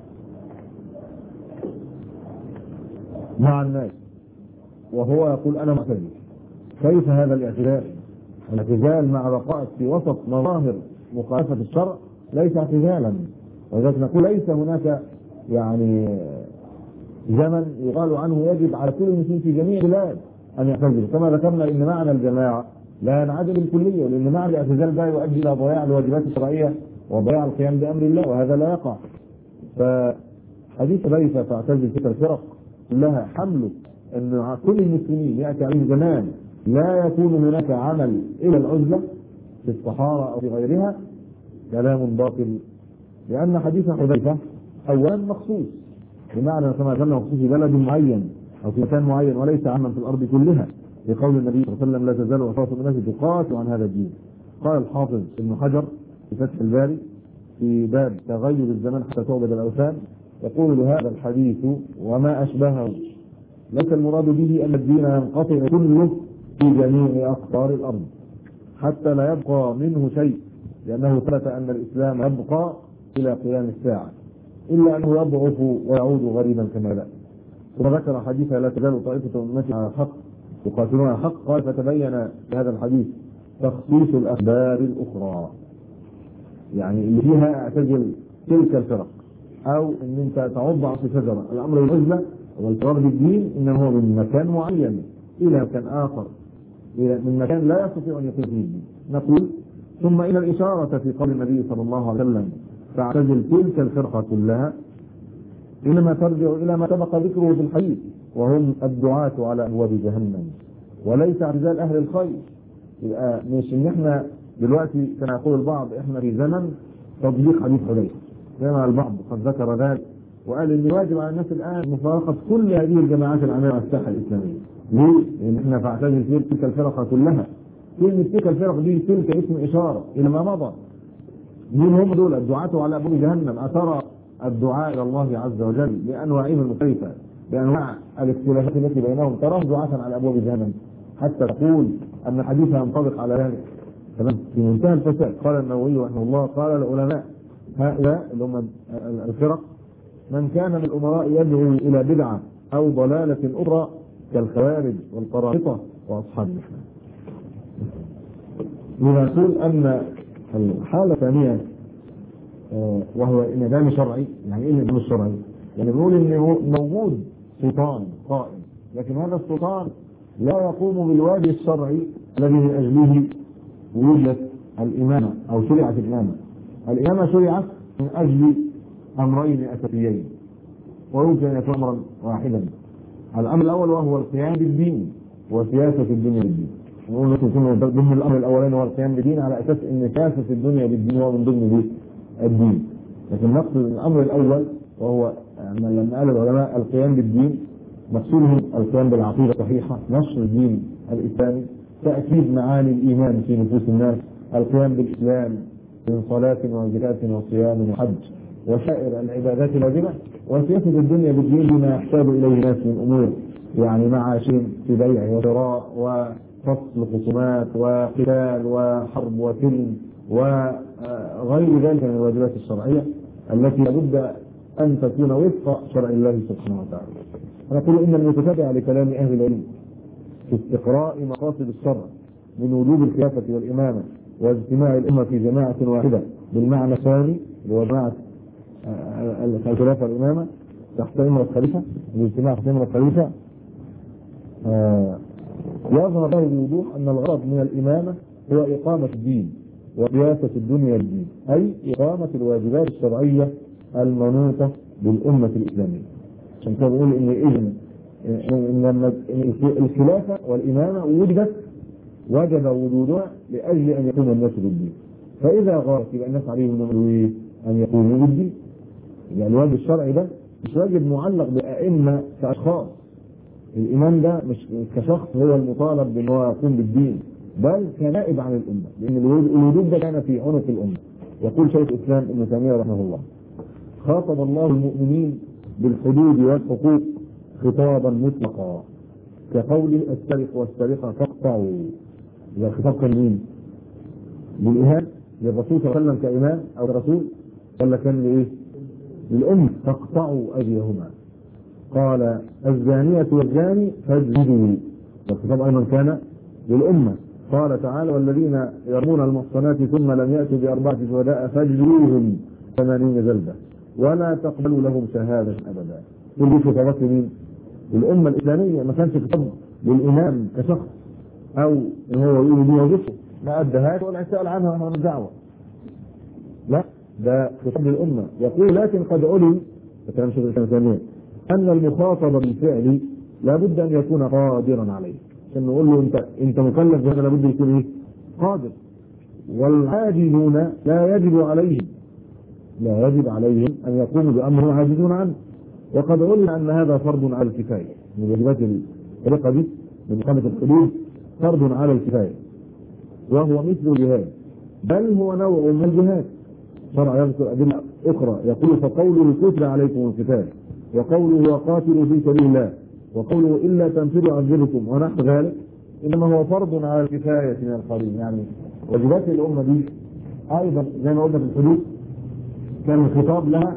مع الناس وهو يقول أنا معتزل كيف هذا الاعتزال؟ الاعتزال مع بقائك في وسط مظاهر مخالفة الشرع ليس اعتزالا ولذلك نقول ليس هناك يعني زمن يقال عنه يجب على كل المسلمين في جميع البلاد ان يعتزلوا كما ذكرنا ان معنى الجماعه لا ينعدم بالكليه لان معنى الاعتزال ده يؤدي الى ضياع الواجبات الشرعيه وضياع القيام بامر الله وهذا لا يقع فحديث ليس تعتزل تلك الفرق كلها حمله ان كل المسلمين ياتي عليه زمان لا يكون هناك عمل الى العزله في الصحارى او في غيرها كلام باطل لان حديث حذيفه اولا مخصوص بمعنى كما ذكرنا مخصوص في بلد معين او في مكان معين وليس عاما في الارض كلها لقول النبي صلى الله عليه وسلم لا تزال وفاة الناس تقاتل عن هذا الدين قال الحافظ ابن حجر في فتح الباري في باب تغير الزمان حتى تعبد الاوثان يقول هذا الحديث وما اشبهه ليس المراد به ان الدين ينقطع كله في جميع اقطار الارض حتى لا يبقى منه شيء لانه ثبت ان الاسلام يبقى الى قيام الساعه الا انه يضعف ويعود غريبا كما لا ثم ذكر حديث لا تزال طائفه امتي على الحق يقاتلون على الحق قال فتبين في هذا الحديث تخصيص الاخبار الاخرى يعني اللي فيها اعتزل تلك الفرق او ان انت تعض عصي شجره الامر بالعزله والفرار بالدين انما هو من مكان معين الى مكان اخر إلى من مكان لا يستطيع ان يقيم فيه الدين نقول ثم ان الاشاره في قول النبي صلى الله عليه وسلم فاعتزل تلك الفرقة كلها إنما ترجع إلى ما سبق ذكره في الحديث وهم الدعاة على أبواب جهنم وليس اعتزال أهل الخير يبقى مش إن إحنا دلوقتي كما يقول البعض إحنا في زمن تطبيق حديث حذيفة كما البعض قد ذكر ذلك وقال ان الواجب على الناس الان مفارقه كل هذه الجماعات العامله على الساحه الاسلاميه. ليه؟ لان احنا فاعتزل تلك الفرق كلها. كلمه تلك الفرق دي تلك اسم اشاره الى ما مضى. مين هم دول؟ الدعاة على ابواب جهنم، اترى الدعاء الى الله عز وجل بانواعهم المختلفه بانواع الاختلافات التي بينهم تراهم دعاة على ابواب جهنم حتى تقول ان الحديث ينطبق على ذلك. تمام؟ في منتهى الفساد قال النووي رحمه الله قال العلماء هؤلاء اللي هم الفرق من كان من الأمراء يدعو إلى بدعة أو ضلالة أخرى كالخوارج والقرامطة وأصحاب المحنة لنقول أن الحالة الثانية وهو النظام الشرعي يعني ايه النظام الشرعي؟ يعني بنقول ان موجود سلطان قائم لكن هذا السلطان لا يقوم بالواجب الشرعي الذي من اجله وجدت الامامه او شرعت الامامه. الامامه شرعت من اجل امرين اساسيين ويمكن ان يكون امرا واحدا الامر الاول وهو القيام بالدين وسياسه الدنيا بالدين نقول ممكن يكون ضمن الامر الاولاني هو القيام بالدين على اساس ان سياسه الدنيا بالدين هو من ضمن الدين لكن نقصد الامر الاول وهو لما قال العلماء القيام بالدين مقصودهم القيام بالعقيده الصحيحه نشر الدين الاسلامي تاكيد معاني الايمان في نفوس الناس القيام بالاسلام من صلاه وزكاه وصيام وحج وسائر العبادات الواجبة وسياسة الدنيا بالدين بما يحتاج إليه الناس من أمور يعني معاش في بيع وشراء وفصل خصومات وقتال وحرب وسلم وغير ذلك من الواجبات الشرعية التي لابد أن تكون وفق شرع الله سبحانه وتعالى. نقول إن المتتبع لكلام أهل العلم في استقراء مقاصد الشرع من وجوب الخلافة والإمامة واجتماع الأمة في جماعة واحدة بالمعنى الثاني اللي هو جماعة الخلافة والإمامة تحت إمرة الخليفة الاجتماع تحت إمرة الخليفة آه يظهر له بوضوح أن الغرض من الإمامة هو إقامة الدين وقياسة الدنيا للدين أي إقامة الواجبات الشرعية المنوطة بالأمة الإسلامية عشان كده بقول إن إذن إن لما الخلافة والإمامة وجدت وجب وجودها لأجل أن يكون الناس بالدين فإذا غارت يبقى الناس عليهم أن يقوموا بالدين يعني الواجب الشرعي ده مش واجب معلق بأئمة كأشخاص الإمام ده مش كشخص هو المطالب بأن هو يقوم بالدين بل كنائب عن الأمة لأن الوجود ده كان في عنق الأمة يقول شيخ الإسلام ابن تيمية رحمه الله خاطب الله المؤمنين بالحدود والحقوق خطابا مطلقا كقوله السرق والسرقة فاقطعوا إذا الخطاب كان مين؟ للإهاب للرسول صلى الله عليه وسلم كإمام أو رسول ولا كان لإيه؟ للأم فاقطعوا أيديهما قال الزانية والزاني فاجلدوا والخطاب أيضا كان للأمة قال تعالى والذين يرمون المحصنات ثم لم يأتوا بأربعة شهداء فاجلدوهم ثمانين جلدة ولا تقبلوا لهم شهادة أبدا كل دي خطابات مين؟ الأمة الإسلامية ما كانش خطاب للإمام كشخص أو إن هو يقول دي وظيفته ما أدهاش ولا سأل عنها ونحن الدعوة لا ده خطاب للأمة يقول لكن قد علم كلام شيخ الإسلام ثانيا أن المخاطب بالفعل لابد أن يكون قادرا عليه عشان نقول له أنت أنت مكلف بهذا لابد يكون إيه؟ قادر والعاجزون لا يجب عليهم لا يجب عليهم أن يقوموا بأمر عاجزون عنه وقد علم أن هذا فرض على الكفاية من واجبات الطريقة دي من إقامة الحدود فرض على الكفاية وهو مثل الجهاد بل هو نوع من الجهاد شرع يذكر أدلة أخرى يقول فقوله كتب عليكم القتال وقوله وقاتلوا في سبيل الله وقوله إلا تنفروا يعذبكم ونحو ذلك إنما هو فرض على الكفاية من القليل يعني واجبات الأمة دي أيضا زي ما قلنا في الحدود كان الخطاب لها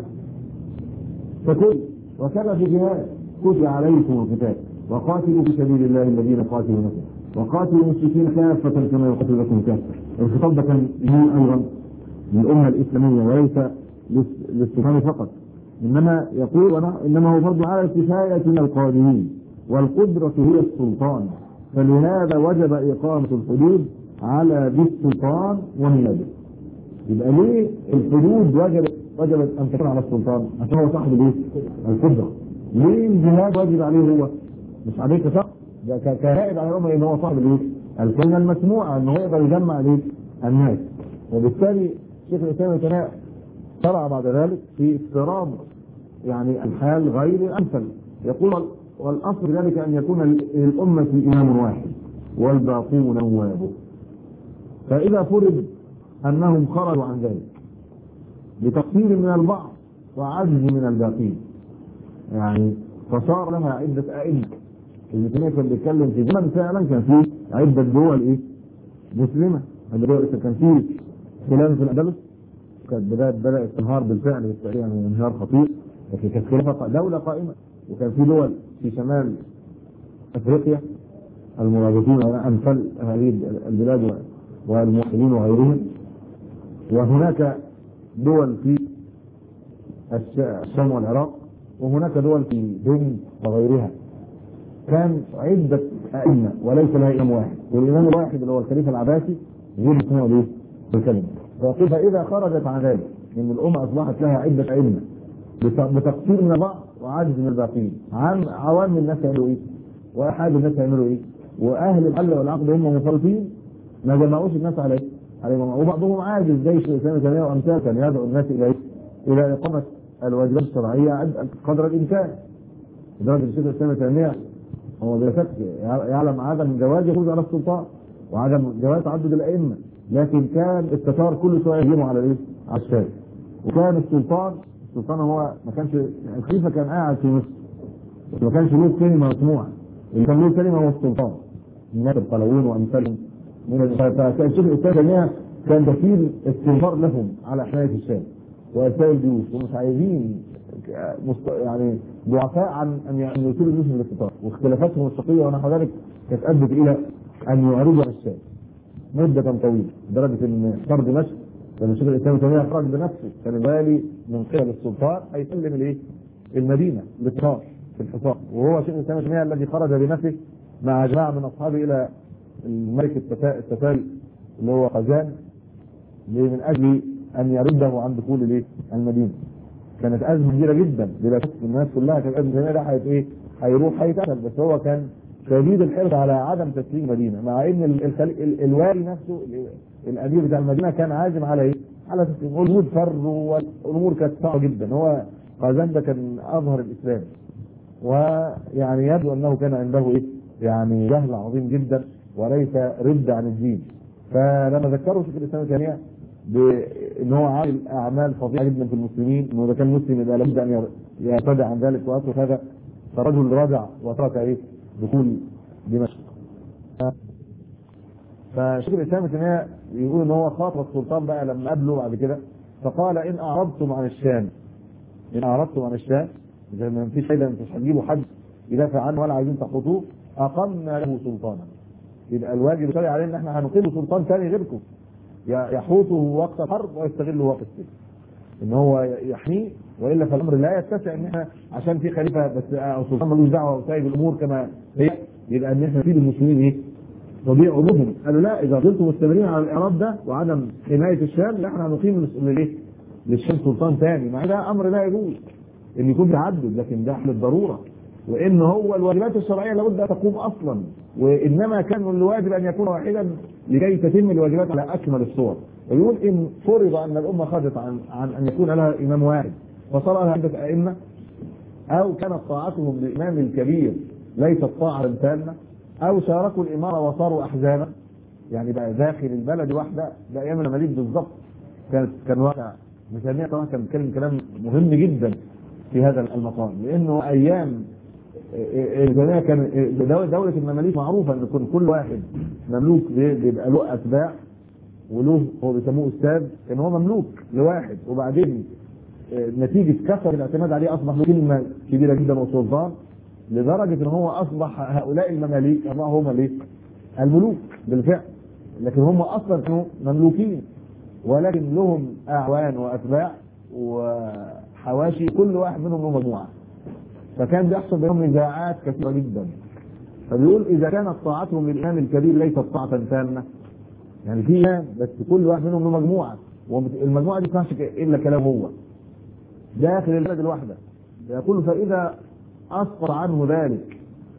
فكل وكذا في جهاد كتب عليكم القتال وقاتلوا في سبيل الله الذين قاتلونكم وقاتلوا المشركين كافة كما يقاتلونكم كافة الخطاب ده كان له أيضا للأمة الإسلامية وليس للسلطان فقط إنما يقول إنما هو فرض على الكفاية من القادمين والقدرة هي السلطان فلهذا وجب إقامة الحدود على ذي السلطان ونيابه يبقى ليه الحدود وجب وجبت ان تكون على السلطان عشان هو صاحب الايه؟ القدره ليه الجهاد واجب عليه هو؟ مش عليه كشخص ده ك- كنائب على الامه ان هو صاحب الايه؟ الكلمه المسموعه ان هو يقدر يجمع الايه؟ الناس وبالتالي شيخ الاسلام ابن تيميه شرع بعد ذلك في افتراض يعني الحال غير الامثل يقول والاصل في ذلك ان يكون للامه امام واحد والباقون نوابه فاذا فرض انهم خرجوا عن ذلك بتقصير من البعض وعجز من الباقين يعني فصار لها عده ائمه ابن تيميه كان بيتكلم في زمن فعلا كان فيه عده دول ايه مسلمه عده دول كان فيه خلافه في الاندلس كانت بدايه بدات تنهار بالفعل بالتقريبا يعني انهيار خطير لكن كانت خلافه دوله قائمه وكان في دول في شمال افريقيا المرابطون امثال هذه البلاد والموحدين وغيرهم وهناك دول في الش- الشام والعراق وهناك دول في الهند وغيرها كان عدة أئمة وليس لها إمام واحد والإمام الواحد اللي هو الخليفة العباسي غير مسموع به بالكلمة فقيل فإذا خرجت عن ذلك إن الأمة أصبحت لها عدة أئمة بت- بتقصير من البعض وعجز من الباقيين عام عوام الناس يعملوا إيه؟ وأحد الناس يعملوا إيه؟ وأهل الحل والعقد هم منفردين ما جمعوش الناس عليه عليه وبعضهم عاجز زي الشيخ الاسلام ابن تيميه وامثال كان يدعو الناس الى إيه؟ الى اقامه الواجبات الشرعيه عد- قدر الامكان لدرجه الشيخ الاسلام ابن تيميه هو بلا شك يعلم عدم جواز يخرج على السلطان وعدم جواز تعدد الائمه لكن كان التتار كل شويه يهجموا على الايه؟ على الشام وكان السلطان السلطان هو ما كانش الخليفه كان قاعد في مصر ما كانش له كلمه مسموعه اللي كان له كلمه هو السلطان الناس القلاوون وامثالهم من ال- فكان الشيخ الاسلام تيميه كان دخيل استنفار لهم على حمايه الشام وارسال الجيوش ومش عايزين مست... يعني ضعفاء عن ان ي- ان يثيروا الجيوش بالاستطاعه واختلافاتهم الشقيه ونحو ذلك كانت ادت الى ان يعرضوا على الشام مده طويله لدرجه ان صار دمشق لما الشيخ الاسلام تيميه خرج بنفسه كان الوالي من قبل السلطان هيسلم الايه؟ المدينه للطار في الحصار وهو شيخ الاسلام تيميه الذي خرج بنفسه مع جماعه من اصحابه الى الملك التتا- التتاري اللي هو خزان من اجل ان يرده عن دخول الايه؟ المدينه. كانت ازمه كبيره جدا بلا شك الناس كلها كانت ازمه تيميه ده هيت ايه؟ هيروح هيتقتل بس هو كان شديد الحرص على عدم تسليم المدينه مع ان ال- الخلي- ال- الوالي نفسه ال- الامير بتاع المدينه كان عازم على ايه؟ على تسليم والجنود فروا والامور كانت صعبه جدا هو خزان ده كان اظهر الاسلام ويعني يبدو انه كان عنده ايه؟ يعني جهل عظيم جدا وليس رد عن الدين فلما ذكروا شيخ الاسلام ابن تيميه بان هو عامل اعمال فظيعه جدا في المسلمين انه اذا كان مسلم يبقى لابد ان يرتدع عن ذلك ويترك هذا فرجل رجع وترك ايه؟ دخول دمشق فشيخ الاسلام ابن تيميه يقول ان هو خاطب السلطان بقى لما قابله بعد كده فقال ان اعرضتم عن الشام ان اعرضتم عن الشام اذا ما فيش فايده مش هتجيبوا حد يدافع عنه ولا عايزين تحطوه اقمنا له سلطانا يبقى الواجب الشرعي علينا ان احنا هنقيم سلطان ثاني غيركم ي- يحوطه وقت الحرب ويستغله وقت السلم ان هو يحميه والا فالامر لا يتسع ان احنا عشان في خليفه بس او سلطان ملوش دعوه وسايب الامور كما هي يبقى ان احنا نسيب المسلمين ايه؟ تضيع امورهم قالوا لا اذا فضلتم مستمرين على الاعراب ده وعدم حمايه الشام لا احنا هنقيم للس- للايه؟ للشام سلطان ثاني مع ده امر لا يجوز ان يكون تعدد لكن ده للضروره وان هو الواجبات الشرعيه لابد ان تقوم اصلا وانما كان الواجب ان يكون واحدا لكي تتم الواجبات على اكمل الصور ويقول ان فرض ان الامه خرجت عن عن ان يكون لها امام واحد فصار لها عده ائمه او كانت طاعتهم للامام الكبير ليست طاعه تامه او شاركوا الاماره وصاروا احزابا يعني بقى داخل البلد واحده ده ايام المماليك بالظبط كانت كان واقع مسامية طبعا كان بيتكلم كلام مهم جدا في هذا المقام لانه ايام الجماعة كان دولة, دولة المماليك معروفة ان كل كل واحد مملوك بيبقى له اتباع وله هو بيسموه استاذ كان هو مملوك لواحد وبعدين نتيجة كثر الاعتماد عليه اصبح له كلمة كبيرة جدا وسلطان لدرجة ان هو اصبح هؤلاء المماليك الله هم ليه؟ الملوك بالفعل لكن هم اصلا كانوا مملوكين ولكن لهم اعوان واتباع وحواشي كل واحد منهم له مجموعه فكان بيحصل بينهم نزاعات كثيره جدا فبيقول اذا كانت طاعتهم للامام الكبير ليست طاعه تامه يعني في امام بس كل واحد منهم له مجموعه والمجموعه دي ما تنفعش الا كلام هو داخل البلد الواحدة يقول فإذا أسقط عنه ذلك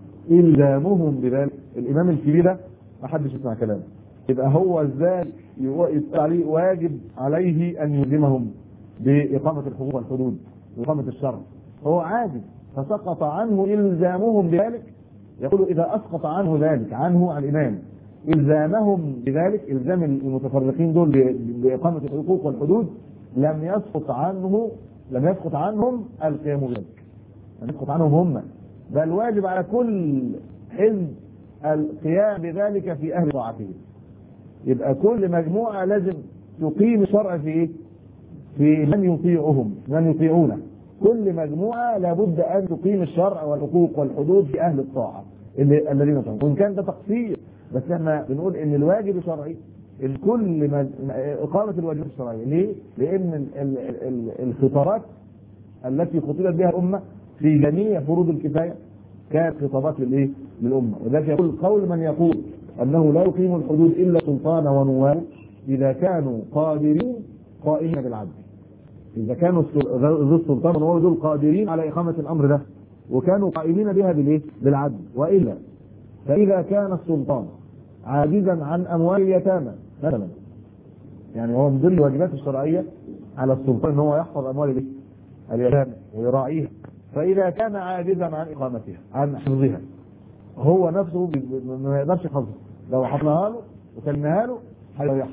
إلزامهم بذلك الإمام الكبير ده ما حدش يسمع كلامه يبقى هو ازاي يبقى عليه واجب عليه أن يلزمهم بإقامة الحقوق والحدود وإقامة الشرع هو عاجز فسقط عنه إلزامهم بذلك يقول إذا أسقط عنه ذلك عنه عن الإمام إلزامهم بذلك إلزام المتفرقين دول بإقامة الحقوق والحدود لم يسقط عنه لم يسقط عنهم القيام بذلك لم يسقط عنهم هم بل واجب على كل حزب القيام بذلك في أهل طاعته يبقى كل مجموعة لازم تقيم الشرع في إيه؟ في من يطيعهم من يطيعونه كل مجموعة لابد أن تقيم الشرع والحقوق والحدود في أهل الطاعة اللي الذين يطيعون وإن كان ده تقصير بس احنا بنقول إن الواجب شرعي الكل إقامة الواجبات الشرعية ليه؟ لأن ال ال ال الخطابات التي خطبت بها الأمة في جميع فروض الكفاية كانت خطابات للإيه؟ للأمة وذلك يقول قول من يقول أنه لا يقيم الحدود إلا سلطان ونواب إذا كانوا قادرين قائمين بالعدل إذا كانوا ذو السلطان ونواب دول قادرين على إقامة الأمر ده وكانوا قائمين بها بالإيه؟ بالعدل وإلا فإذا كان السلطان عاجزا عن أموال اليتامى مثلا يعني هو من ضمن الواجبات الشرعية على السلطان ان هو يحفظ اموال الايه؟ اليتامى ويراعيها فاذا كان عاجزا عن اقامتها عن حفظها هو نفسه ما يقدرش يحفظها لو حفظناها له وكلناها له هيضيعها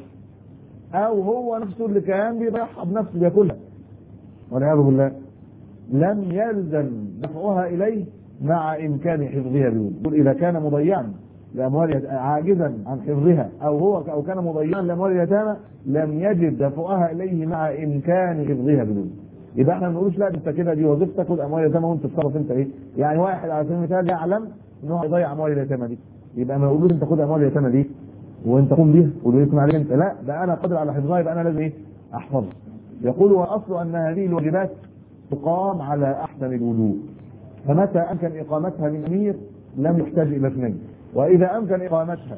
او هو نفسه اللي كان بيضيعها بنفسه بياكلها والعياذ بالله لم يلزم دفعها اليه مع امكان حفظها بدون يقول اذا كان مضيعا لأموال عاجزا عن حفظها أو هو أو كان مضيعا لأموال اليتامى لم يجد دفعها إليه مع إمكان حفظها بدون يبقى احنا ما بنقولش لا انت كده دي وظيفتك خد اموال اليتامى وانت تتصرف انت ايه؟ يعني واحد على سبيل المثال يعلم ان هو هيضيع اموال اليتامى دي يبقى ما يقولوش انت خد اموال اليتامى دي وانت قوم بيها والاسم عليك انت لا ده انا قادر على حفظها يبقى انا لازم ايه؟ احفظها يقول والاصل ان هذه الواجبات تقام على احسن الوجوه فمتى امكن اقامتها من امير لم يحتاج الى اثنين وإذا أمكن إقامتها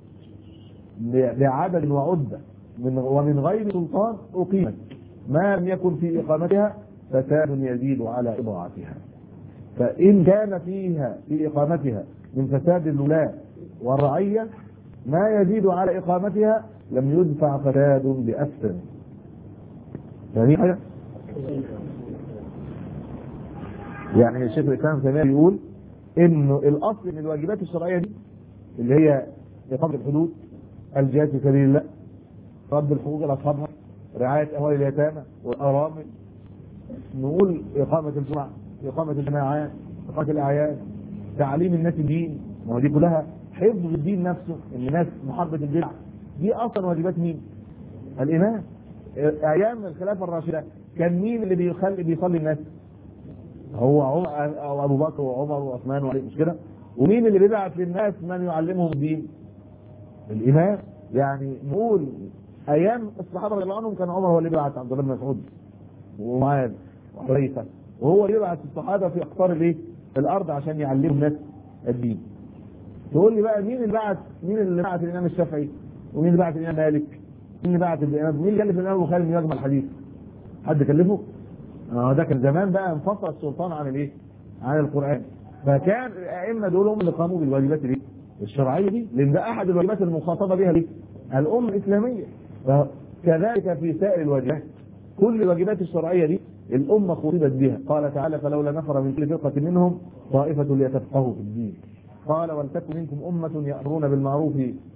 بعدد وعدة من ومن غير سلطان أقيمت ما لم يكن في إقامتها فساد يزيد على إضاعتها فإن كان فيها في إقامتها من فساد الولاة والرعية ما يزيد على إقامتها لم يدفع فساد بأسفل يعني حاجة يعني الشيخ الإسلام تيمية بيقول انه الاصل من الواجبات الشرعيه دي اللي هي اقامه الحدود الجهاد في سبيل الله رد الحقوق لاصحابها رعايه اموال اليتامى والارامل نقول اقامه الجمعه اقامه الجماعات اقامه الاعياد تعليم الناس الدين ما هو دي كلها حفظ الدين نفسه ان الناس محاربه البدع دي اصلا واجبات مين؟ الامام ايام الخلافه الراشده كان مين اللي بيخلي بيصلي الناس؟ هو عمر او ابو بكر وعمر وعثمان وعلي مش كده ومين اللي بيبعت للناس من يعلمهم الدين الامام يعني نقول ايام الصحابه رضي الله عنهم كان عمر هو اللي بيبعت عبد الله بن مسعود ومعاذ وحذيفه وهو اللي يبعت الصحابه في اقطار الايه الارض عشان يعلموا الناس الدين تقول لي بقى مين اللي بعت مين اللي بعت الامام الشافعي ومين اللي بعت الامام مالك مين اللي بعت الامام مين اللي كلف الامام البخاري انه يجمع الحديث حد كلفه اه ده كان زمان بقى انفصل السلطان عن الايه؟ عن القران فكان الائمه دول هم اللي قاموا بالواجبات دي الشرعيه دي لان ده احد الواجبات المخاطبه بها دي الامه الاسلاميه فكذلك في سائر الواجبات كل الواجبات الشرعيه دي الامه خطبت بها قال تعالى فلولا نفر من كل فرقه منهم طائفه ليتفقهوا في الدين قال ولتكن منكم امه يامرون بالمعروف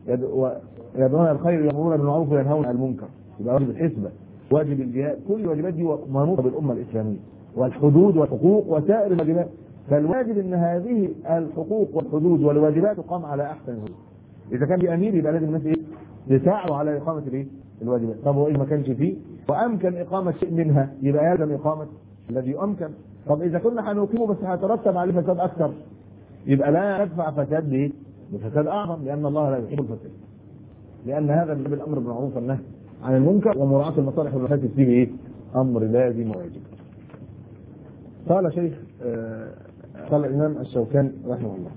ويدعون الخير يامرون بالمعروف وينهون عن المنكر يبقى واجب الحسبه واجب الجهاد كل الواجبات دي منوطه بالامه الاسلاميه والحدود والحقوق وسائر الواجبات فالواجب ان هذه الحقوق والحدود والواجبات تقام على احسن الوجوه اذا كان في امير يبقى لازم الناس ايه يساعدوا على اقامه الايه الواجبات طب وايه ما كانش فيه وامكن اقامه شيء منها يبقى يلزم اقامه الذي امكن طب اذا كنا هنقيمه بس هيترتب عليه فساد اكثر يبقى لا ندفع فساد بايه بفساد اعظم لان الله لا يحب الفساد لان هذا من باب الامر بالمعروف والنهي عن المنكر ومراعاة المصالح والمفاسد فيه ايه؟ امر لازم وواجب. قال شيخ آه قال الامام الشوكاني رحمه الله.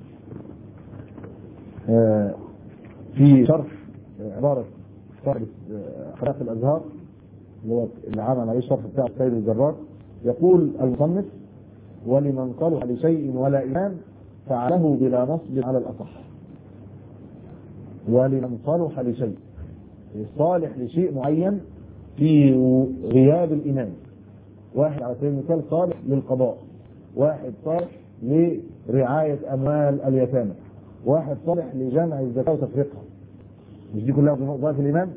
آه في شرح عبارة صاحب اخلاق الازهار اللي هو اللي عمل عليه الشرح بتاع السيد الجرار يقول المصنف ولمن صلح لشيء ولا إمام فعله بلا نصب على الأصح ولمن صلح لشيء صالح لشيء معين في غياب الإمام واحد على سبيل المثال صالح للقضاء واحد صالح لرعاية أموال اليتامى واحد صالح لجمع الزكاة وتفريقها مش دي كلها وظائف الإمام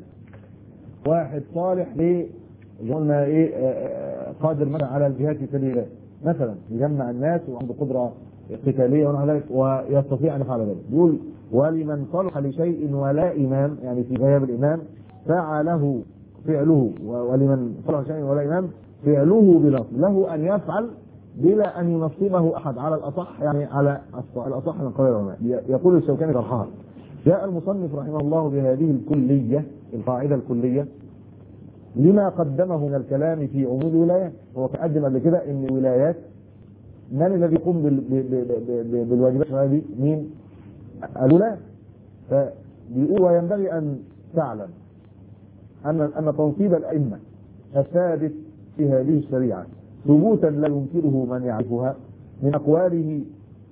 واحد صالح ل قلنا ايه قادر مثلا على الجهاد في سبيل الله مثلا يجمع الناس وعنده قدره قتاليه ونحو ذلك ويستطيع ان يفعل ذلك يقول ولمن صلح لشيء ولا امام يعني في غياب الامام فعله فعله ولمن صلح لشيء ولا امام فعله بنصب له ان يفعل بلا ان ينصبه احد على الاصح يعني على الاصح من قول العلماء يقول الشوكاني شرحها جاء المصنف رحمه الله بهذه الكليه القاعده الكليه لما قدمه من الكلام في عموم الولايات هو تقدم قبل كده ان الولايات من الذي يقوم بالواجبات هذه مين الولاة فبيقول وينبغي ان تعلم ان ان تنصيب الائمه الثابت في هذه الشريعه ثبوتا لا ينكره من يعرفها من اقواله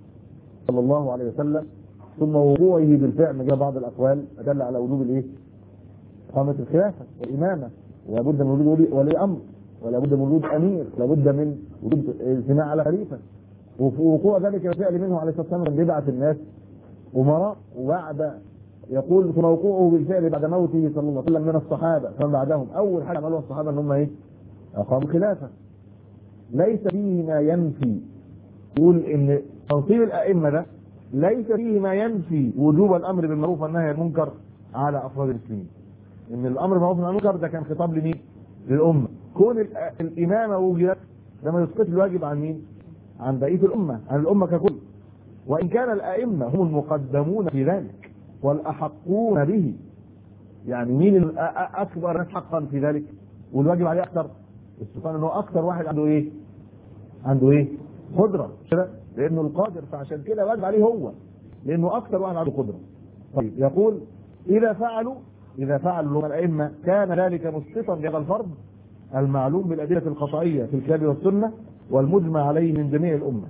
صلى الله عليه وسلم ثم وقوعه بالفعل من بعض الاقوال ادل على وجوب الايه؟ اقامه الخلافه والامامه ولابد من وجود ولي امر ولابد من وجود امير لابد من وجود اجتماع على خليفه ووقوع ذلك الفعل منه عليه الصلاه والسلام بيبعث الناس امراء وبعد يقول ثم وقوعه بالفعل بعد موته صلى الله عليه وسلم من الصحابه فمن بعدهم اول حاجه عملوها الصحابه ان هم ايه؟ اقاموا الخلافه ليس فيه ما ينفي يقول ان تنصيب الائمه ده ليس فيه ما ينفي وجوب الامر بالمعروف والنهي عن المنكر على افراد المسلمين ان الامر بالمعروف والنهي عن المنكر ده كان خطاب لمين؟ للامه كون الامامه وجدت ده ما يسقط الواجب عن مين؟ عن بقيه الامه عن الامه ككل وان كان الائمه هم المقدمون في ذلك والاحقون به يعني مين اكبر ناس حقا في ذلك والواجب عليه اكثر السلطان انه اكثر واحد عنده ايه عنده ايه قدره كده لانه القادر فعشان كده واجب عليه هو لانه اكثر واحد عنده قدره طيب يقول اذا فعلوا اذا فعلوا الائمه كان ذلك مسقطا لهذا الفرض المعلوم بالادله القطعيه في الكتاب والسنه والمجمع عليه من جميع الامه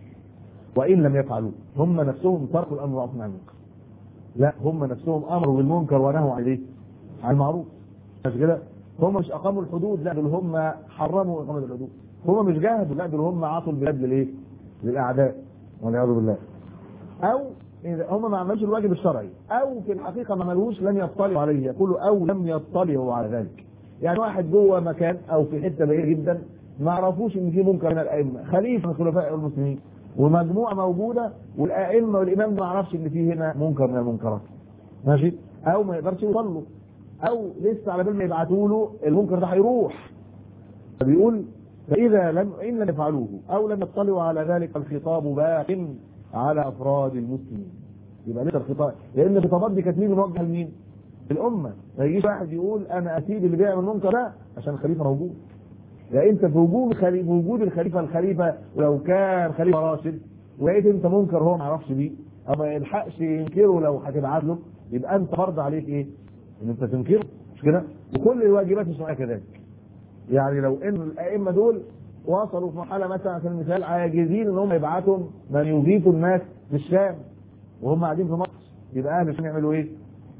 وان لم يفعلوا هم نفسهم تركوا الامر بالمعروف عن المنكر لا هم نفسهم امروا بالمنكر ونهوا عن ايه؟ عن المعروف مش كده؟ هم مش اقاموا الحدود لا دول هم حرموا اقامه الحدود هم مش جاهدوا لا دول هم عطوا البلاد للايه؟ للاعداء والعياذ بالله او إذا هم ما عملوش الواجب الشرعي او في الحقيقه ما عملوش لم يطلعوا عليه يقولوا او لم يطلعوا على ذلك يعني واحد جوه مكان او في حته بعيده جدا ما عرفوش ان في منكر من الائمه خليفه من خلفاء المسلمين ومجموعه موجوده والائمه والامام ما عرفش ان في هنا منكر من المنكرات ماشي او ما يقدرش يوصل له او لسه على بال ما يبعتوا له المنكر ده هيروح فبيقول فاذا لم ان لم يفعلوه او لم يطلعوا على ذلك الخطاب باق على افراد المسلمين يبقى لسه الخطاب لان الخطابات دي كانت مين موجهه لمين؟ الامه ما يجيش واحد يقول انا اسيب اللي بيعمل منكر ده عشان الخليفه موجود لا انت في وجود خليفه وجود الخليفه الخليفه ولو كان خليفه راشد ولقيت انت منكر هو ما يعرفش بيه او ما يلحقش ينكره لو هتبعت له يبقى انت فرض عليك ايه؟ ان انت تنكره مش كده؟ وكل الواجبات الشرعيه كذلك. يعني لو ان الائمه دول وصلوا في مرحله مثلا على سبيل المثال عاجزين ان هم يبعتوا من يجيبوا الناس في الشام وهم قاعدين في مصر يبقى اهل الشام يعملوا ايه؟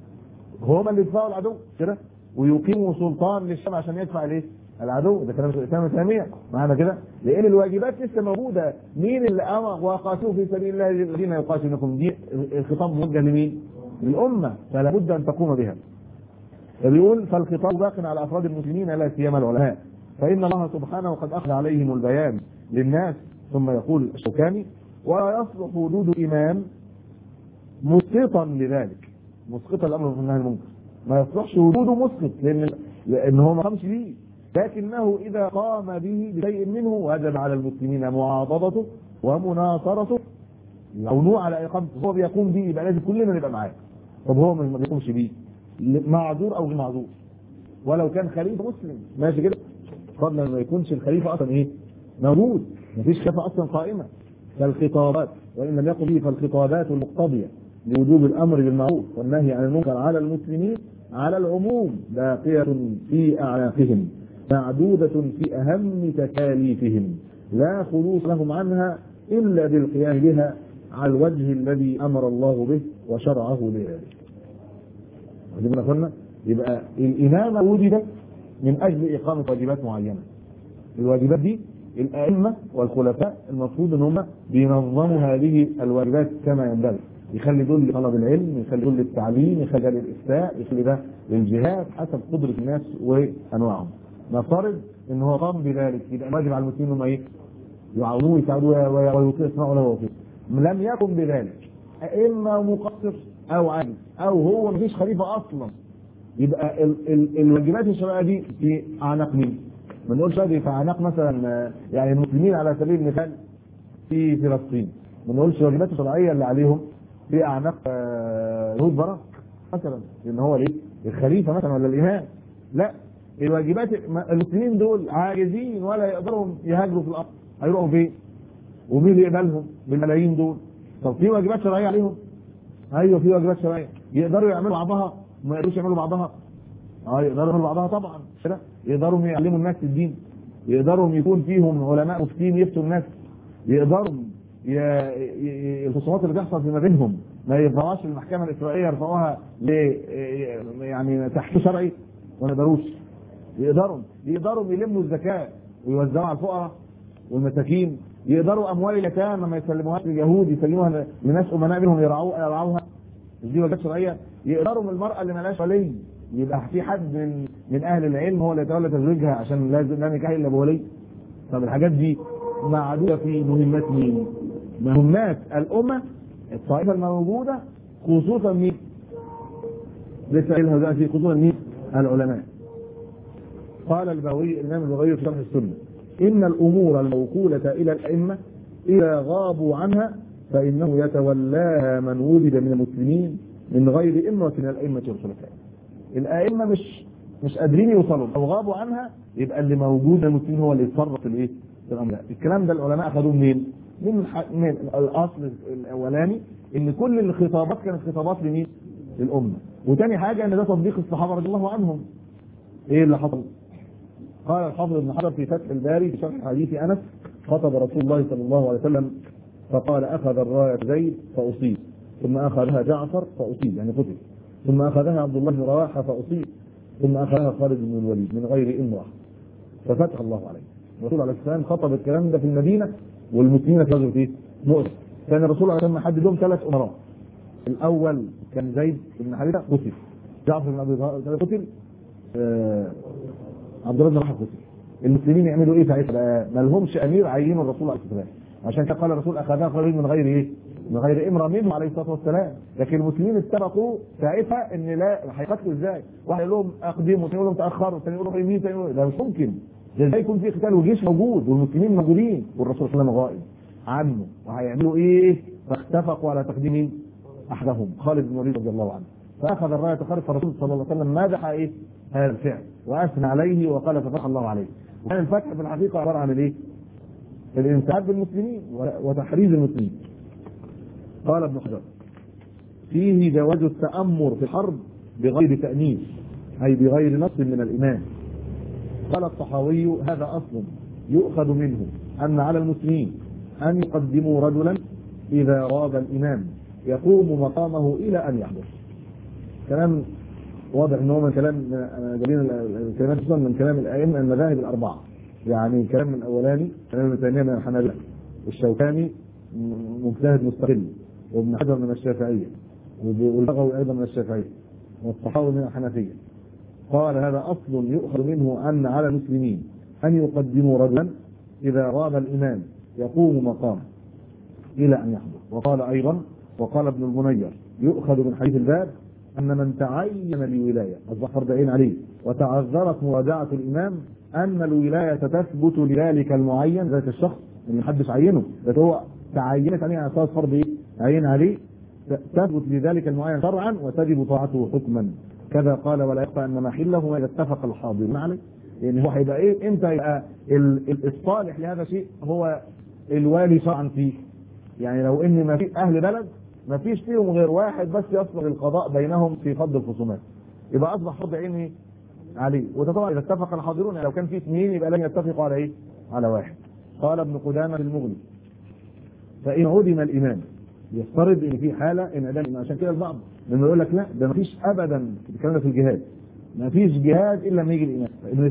هم اللي يدفعوا العدو كده ويقيموا سلطان للشام عشان يدفع الايه؟ العدو ده كلام الاسلام الاسلاميه معانا كده لان الواجبات لسه موجوده مين اللي امر وقاتلوا في سبيل الله الذين يقاتلونكم دي الخطاب موجه لمين؟ للامه فلا بد ان تقوم بها بيقول فالخطاب باق على افراد المسلمين لا سيما العلماء فان الله سبحانه قد اخذ عليهم البيان للناس ثم يقول الشوكاني ولا يصلح وجود امام مسقطا لذلك مسقطا الامر في النهي المنكر ما يصلحش وجوده مسقط لان لان هو ما قامش بيه لكنه اذا قام به بشيء منه وجب على المسلمين معاضدته ومناصرته يعونوه على اقامته هو بيقوم به يبقى لازم كلنا نبقى معاه طب هو ما بيقومش بيه معذور او غير معذور ولو كان خليفه مسلم ماشي كده فضلا ما يكونش الخليفه اصلا ايه موجود مفيش خلافه اصلا قائمه فالخطابات وان لم يقم به فالخطابات المقتضيه لوجوب الامر بالمعروف والنهي عن المنكر على المسلمين على العموم باقيه في اعناقهم معدودة في أهم تكاليفهم لا خلوص لهم عنها إلا بالقيام بها على الوجه الذي أمر الله به وشرعه لذلك واخدين بالنا يبقى الإمامة وجدت من أجل إقامة واجبات معينة الواجبات دي الأئمة والخلفاء المفروض ان هم بينظموا هذه الواجبات كما ينبغي يخلي دول لطلب العلم يخلي دول للتعليم يخلي ده للإفتاء يخلي ده للجهاد حسب قدرة الناس وأنواعهم نفترض ان هو قام بذلك يبقى واجب على المسلمين انهم ايه؟ يعاونوه يساعدوه ويسمعوا له وفيه لم يكن بذلك اما مقصر او عاجز او هو مفيش خليفه اصلا يبقى ال ال الواجبات الشرعيه دي في اعناق مين؟ ما نقولش هذه في اعناق مثلا يعني المسلمين على سبيل المثال في فلسطين ما نقولش الواجبات الشرعيه اللي عليهم في اعناق يهود براك مثلا لان هو ليه؟ الخليفه مثلا ولا الامام لا الواجبات المسلمين دول عاجزين ولا يقدروا يهاجروا في الارض هيروحوا فين؟ ومين اللي يقبلهم بالملايين دول؟ طب في واجبات شرعيه عليهم؟ ايوه في واجبات شرعيه يقدروا يعملوا بعضها ما يقدروش يعملوا بعضها اه يقدروا يعملوا بعضها طبعا كده يقدروا يعلموا الناس الدين يقدروا يكون فيهم علماء مفتين يفتوا الناس يقدروا الخصومات اللي بتحصل فيما بينهم ما يرفعوهاش للمحكمه الاسرائيليه يرفعوها ل يعني تحت شرعي وما يقدروش يقدروا يقدروا يلموا الزكاه ويوزعوها على الفقراء والمساكين يقدروا اموال اليتامى ما يسلموهاش لليهود يسلموها لناس امناء منهم يرعوها يرعوها دي واجبات شرعيه يقدروا من المراه اللي مالهاش ولي يبقى في حد من من اهل العلم هو اللي يتولى تزويجها عشان لازم لا نكاح الا بولي طب الحاجات دي معدوده في مهمات مين؟ مهمات الامه الطائفه الموجوده خصوصا مين؟ لسه قايلها دلوقتي خصوصا مين؟ العلماء قال البغوي الامام البغوي في شرح السنه ان الامور الموكوله الى الائمه اذا غابوا عنها فانه يتولاها من وجد من المسلمين من غير امره من الائمه والخلفاء الائمه مش مش قادرين يوصلوا لو غابوا عنها يبقى اللي موجود من المسلمين هو اللي يتصرف في الايه؟ في الامر الكلام ده العلماء اخذوه منين؟ من, من الاصل الاولاني ان كل الخطابات كانت خطابات لمين؟ للامه وتاني حاجه ان ده تطبيق الصحابه رضي الله عنهم ايه اللي حصل؟ قال الحافظ ابن حجر في فتح الباري في شرح حديث انس خطب رسول الله صلى الله عليه وسلم فقال اخذ الرايه زيد فاصيب ثم اخذها جعفر فاصيب يعني قتل ثم اخذها عبد الله بن رواحه فاصيب ثم اخذها خالد بن الوليد من غير امراه ففتح الله عليه الرسول عليه السلام خطب الكلام ده في المدينه والمسلمين في غزوه ايه؟ مؤتة كان الرسول عليه السلام حدد لهم ثلاث امراء الاول كان زيد بن حارثه قتل جعفر بن ابي طالب قتل آه عبد الله بن رواحه قتل المسلمين يعملوا ايه ساعتها ما لهمش امير عينوا الرسول عليه الصلاه والسلام عشان كده قال الرسول اخذها خالد من غير ايه؟ من غير امرأة منه عليه الصلاه والسلام لكن المسلمين اتفقوا ساعتها ان لا هيقتلوا ازاي؟ واحد يقول لهم اقدموا والثاني يقول لهم تاخروا والثاني يقول لهم يمين والثاني يقول ده مش ممكن ده ازاي يكون في قتال والجيش موجود والمسلمين موجودين والرسول صلى الله عليه وسلم غائب عنه وهيعملوا ايه؟ فاتفقوا على تقديم مين؟ احدهم خالد بن الوليد رضي الله عنه فاخذ الرايه خالد فالرسول صلى الله عليه وسلم مدح ايه؟ هذا الفعل واثنى عليه وقال فتح الله عليه وكان الفتح في الحقيقه عباره عن الايه؟ الانسحاب بالمسلمين وتحريز المسلمين قال ابن حجر فيه جواز التأمر في الحرب بغير تأنيث أي بغير نص من الإمام قال الطحاوي هذا أصل يؤخذ منه أن على المسلمين أن يقدموا رجلا إذا راب الإمام يقوم مقامه إلى أن يحضر كلام واضح ان هو من كلام جايبين الكلمات خصوصا من كلام الائمه المذاهب الاربعه يعني الكلام الاولاني كلام ابن تيميه من الحنابله الشوكاني مجتهد مستقل وابن حجر من الشافعيه والبغوي ايضا من الشافعيه والطحاوي من الحنفيه قال هذا اصل يؤخذ منه ان على المسلمين ان يقدموا رجلا اذا غاب الامام يقوم مقامه الى ان يحضر وقال ايضا وقال ابن المنير يؤخذ من حديث الباب أن من تعين لولاية أصبح فرض عين عليه وتعذرت مراجعة الإمام أن الولاية تثبت لذلك المعين ذات الشخص اللي محدش عينه ده هو تعينت عليه على أساس فرض إيه؟ عين عليه تثبت لذلك المعين شرعا وتجب طاعته حكما كذا قال ولا يخفى أن محله ما إذا اتفق الحاضرون عليه يعني هو هيبقى إيه إمتى يبقى الصالح لهذا الشيء هو الوالي شرعا فيه يعني لو إن ما في أهل بلد ما فيش فيهم غير واحد بس يصلح القضاء بينهم في فض الخصومات يبقى اصبح فرض عين عليه وده طبعا اذا اتفق الحاضرون لو كان في اثنين يبقى لن يتفقوا على ايه؟ على واحد قال ابن قدامه المغني فان عدم الامام يفترض ان في حاله انعدام عشان كده البعض لما يقول لك لا ده ما فيش ابدا الكلام ده في الجهاد ما فيش جهاد الا لما يجي الامام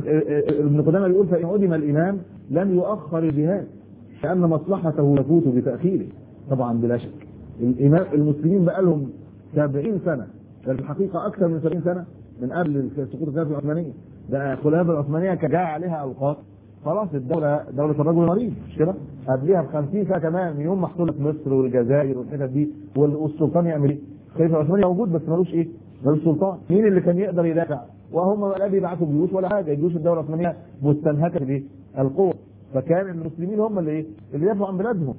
ابن قدامه بيقول فان عدم الامام لم يؤخر الجهاد لان مصلحته تفوت بتاخيره طبعا بلا شك الامام المسلمين بقى لهم 70 سنه بل في الحقيقه اكثر من 70 سنه من قبل سقوط الخلافه العثمانيه ده الخلافه العثمانيه كان جاء عليها اوقات خلاص الدوله دوله الرجل المريض مش كده؟ قبلها ب 50 سنه كمان من يوم ما حصلت مصر والجزائر والحتت دي والسلطان يعمل ايه؟ الخليفه العثماني موجود بس ملوش ايه؟ ملوش سلطان مين اللي كان يقدر يدافع؟ وهم لا بيبعتوا جيوش ولا حاجه جيوش الدوله العثمانيه مستنهكه بايه؟ القوه فكان المسلمين هم اللي ايه؟ اللي يدافعوا عن بلادهم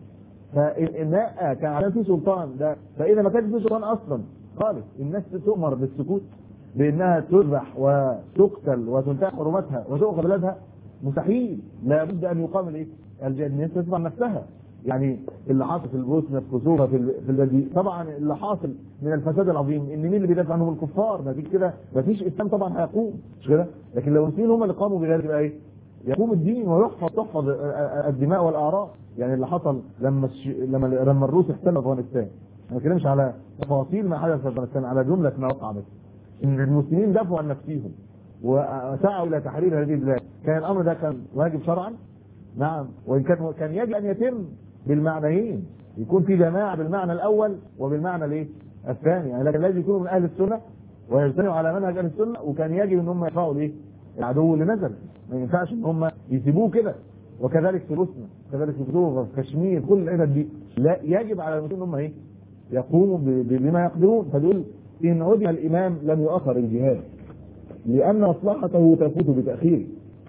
فإناء كان على في سلطان ده فإذا ما كانش في سلطان أصلا خالص الناس تؤمر بالسكوت بأنها تذبح وتقتل وتنتهك حرمتها وتؤخذ بلادها مستحيل لابد أن يقام الإيه؟ الجهاد الناس تدفع نفسها يعني اللي حاصل في البوسنه في كوسوفا في في البلد طبعا اللي حاصل من الفساد العظيم ان مين اللي بيدافع عنهم الكفار ما فيش كده ما فيش اسلام طبعا هيقوم مش كده لكن لو المسلمين هم اللي قاموا بذلك يبقى ايه؟ يقوم الدين ويحفظ تحفظ الدماء والاعراض يعني اللي حصل لما الش... لما لما الروس احتلوا افغانستان ما بتكلمش على تفاصيل ما حدث في افغانستان على جمله ما وقع بس ان المسلمين دافعوا عن نفسهم وسعوا الى تحرير هذه البلاد كان الامر ده كان واجب شرعا نعم وان كان كان يجب ان يتم بالمعنيين يكون في جماعه بالمعنى الاول وبالمعنى الايه الثاني يعني لكن لازم يكونوا من اهل السنه ويجتمعوا على منهج اهل السنه وكان يجب ان هم يدفعوا الايه العدو اللي نزل ما ينفعش ان هم يسيبوه كده وكذلك في روسنا كذلك في كوبا في كشمير كل الحتت دي لا يجب على المسلمين ان هم ايه يقوموا بما يقدرون فدول ان عدم الامام لم يؤخر الجهاد لان مصلحته تفوت بتاخيره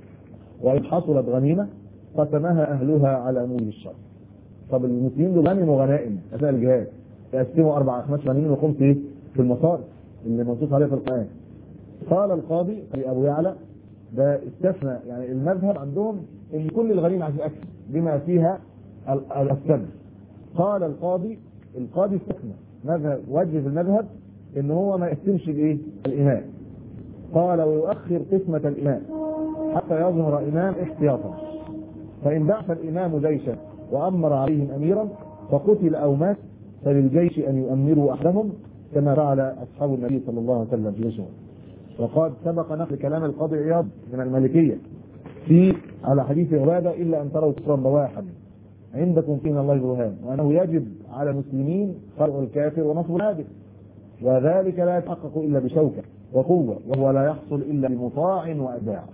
وان حصلت غنيمه قسمها اهلها على امور الشر طب المسلمين دول غنموا غنائم اثناء الجهاد يقسموا اربع خمس غنائم وخمس ايه في المصارف اللي منصوص عليها في القران قال القاضي في ابو يعلى ده استثنى يعني المذهب عندهم ان كل الغنيمه عشان الاكل بما فيها السبب قال القاضي القاضي استثنى مذهب وجه في المذهب ان هو ما يقسمش الايه الامام قال ويؤخر قسمه الامام حتى يظهر امام احتياطا فان بعث الامام جيشا وامر عليهم اميرا فقتل او مات فللجيش ان يؤمروا احدهم كما فعل اصحاب النبي صلى الله عليه وسلم في جيشهم وقد سبق نقل كلام القاضي عياض من المالكية في على حديث عبادة إلا أن تروا كفرا بواحا عندكم فينا الله برهان وأنه يجب على المسلمين فرع الكافر ونصب العادل وذلك لا يتحقق إلا بشوكة وقوة وهو لا يحصل إلا بمطاع وأداع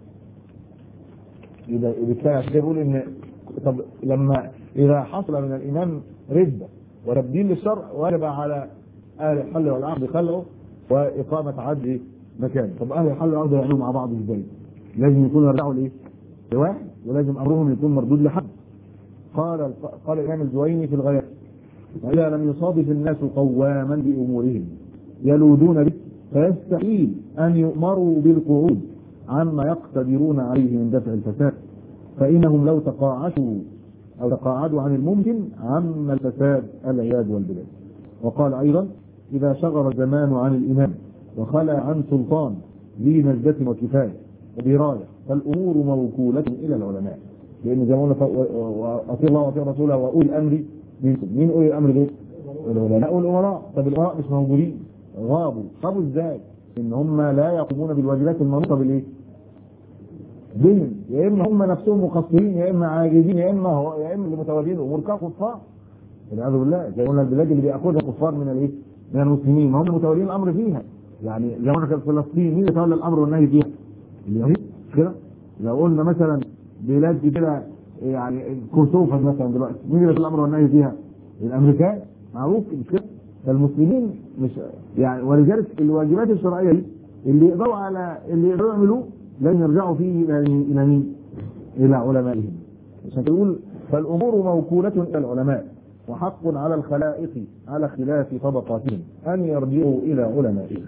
إذا بالتالي عشان بيقول إن طب لما إذا حصل من الإمام ردة وتبديل للشرع وجب على أهل الحل والعقد خلعه وإقامة عدل مكان طب اهل الحل والعقد يعملوا مع بعض ازاي؟ لازم يكونوا يرجعوا لايه؟ لواحد ولازم امرهم يكون مردود لحد قال قال الامام الجويني في الغياب واذا لم يصادف الناس قواما بامورهم يلودون به فيستحيل ان يؤمروا بالقعود عما يقتدرون عليه من دفع الفساد فانهم لو تقاعسوا او تقاعدوا عن الممكن عم الفساد العياذ والبلاد وقال ايضا اذا شغل الزمان عن الامام وخلى عن سلطان ذي نجدة وكفاية ودراية فالأمور موكولة إلى العلماء لأن زي ما قلنا أطيع الله وأطيع رسوله وأولي الأمر منكم مين أولي الأمر دول؟ العلماء والأمراء طب الأمراء مش موجودين غابوا غابوا إزاي؟ إن هم لا يقومون بالواجبات المنوطة بالإيه؟ بهم يا إما هم نفسهم مقصرين يا إما عاجزين يا إما هو يا إما اللي متولين الأمور كفار والعياذ بالله زي قلنا البلاد اللي بياخذها كفار من الإيه؟ من المسلمين ما هم متولين الأمر فيها يعني زي ما كانت فلسطين مين اللي تولى الامر والنهي فيها؟ اليهود كده لو قلنا مثلا بلاد كده يعني كوسوفا مثلا دلوقتي مين اللي الامر والنهي فيها؟ الامريكان معروف مش كده؟ فالمسلمين مش يعني ولذلك الواجبات الشرعيه دي اللي يقدروا على اللي يقدروا يعملوه لن يرجعوا فيه الى مين؟ الى علمائهم عشان تقول فالامور موكوله الى العلماء وحق على الخلائق على اختلاف طبقاتهم أن يرجعوا إلى علمائهم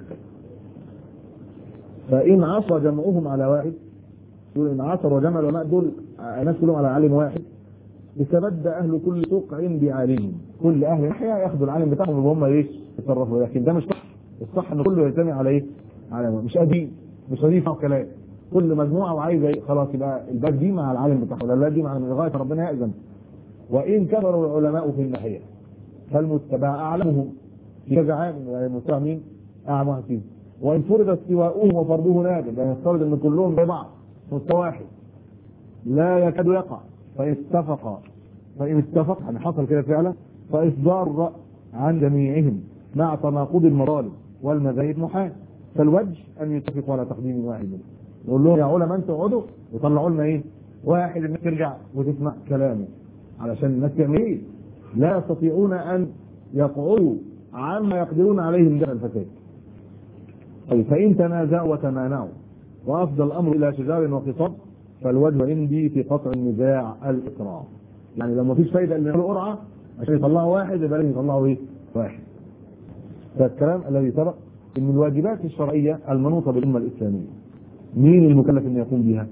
فإن عصى جمعهم على واحد يقول إن عصر وجمع العلماء دول الناس كلهم على عالم واحد استبد أهل كل سقع بعالمهم كل أهل ناحية ياخدوا العالم بتاعهم وهم إيه يتصرفوا لكن ده مش صح الصح إن كله يجتمع على إيه؟ على مش قديم مش قديم فوق كلام كل مجموعه وعايزه إيه؟ خلاص يبقى الباب دي مع العالم بتاعها ولا الباب دي مع لغايه ربنا يأذن وان كثروا العلماء في الناحيه فالمتبع اعلمهم في كذا عام المتبع مين؟ اعلم واحد فيهم وان فرض استواؤهم وفرضه نادر يعني يفترض ان كلهم زي بعض مستوى واحد لا يكاد يقع فإن اتفق فإن اتفق يعني حصل كده فعلا فإصدار الرأي عن جميعهم مع تناقض المطالب والمذاهب محال فالوجه أن يتفقوا على تقديم واحد منهم نقول لهم يا علماء انتوا اقعدوا وطلعوا لنا ايه؟ واحد الناس ترجع وتسمع كلامه علشان الناس تعمل ايه؟ لا يستطيعون ان يقعدوا عما يقدرون عليه من جهل الفساد. طيب فان تنازعوا وتمانعوا وافضى الامر الى شجار وخصاب فالوجه عندي في قطع النزاع الاقرار. يعني لو ما فيش فايده ان يعملوا قرعه عشان يطلعوا واحد يبقى لازم يطلعوا ايه؟ واحد. فالكلام الذي سبق ان الواجبات الشرعيه المنوطه بالامه الاسلاميه مين المكلف ان يقوم بها؟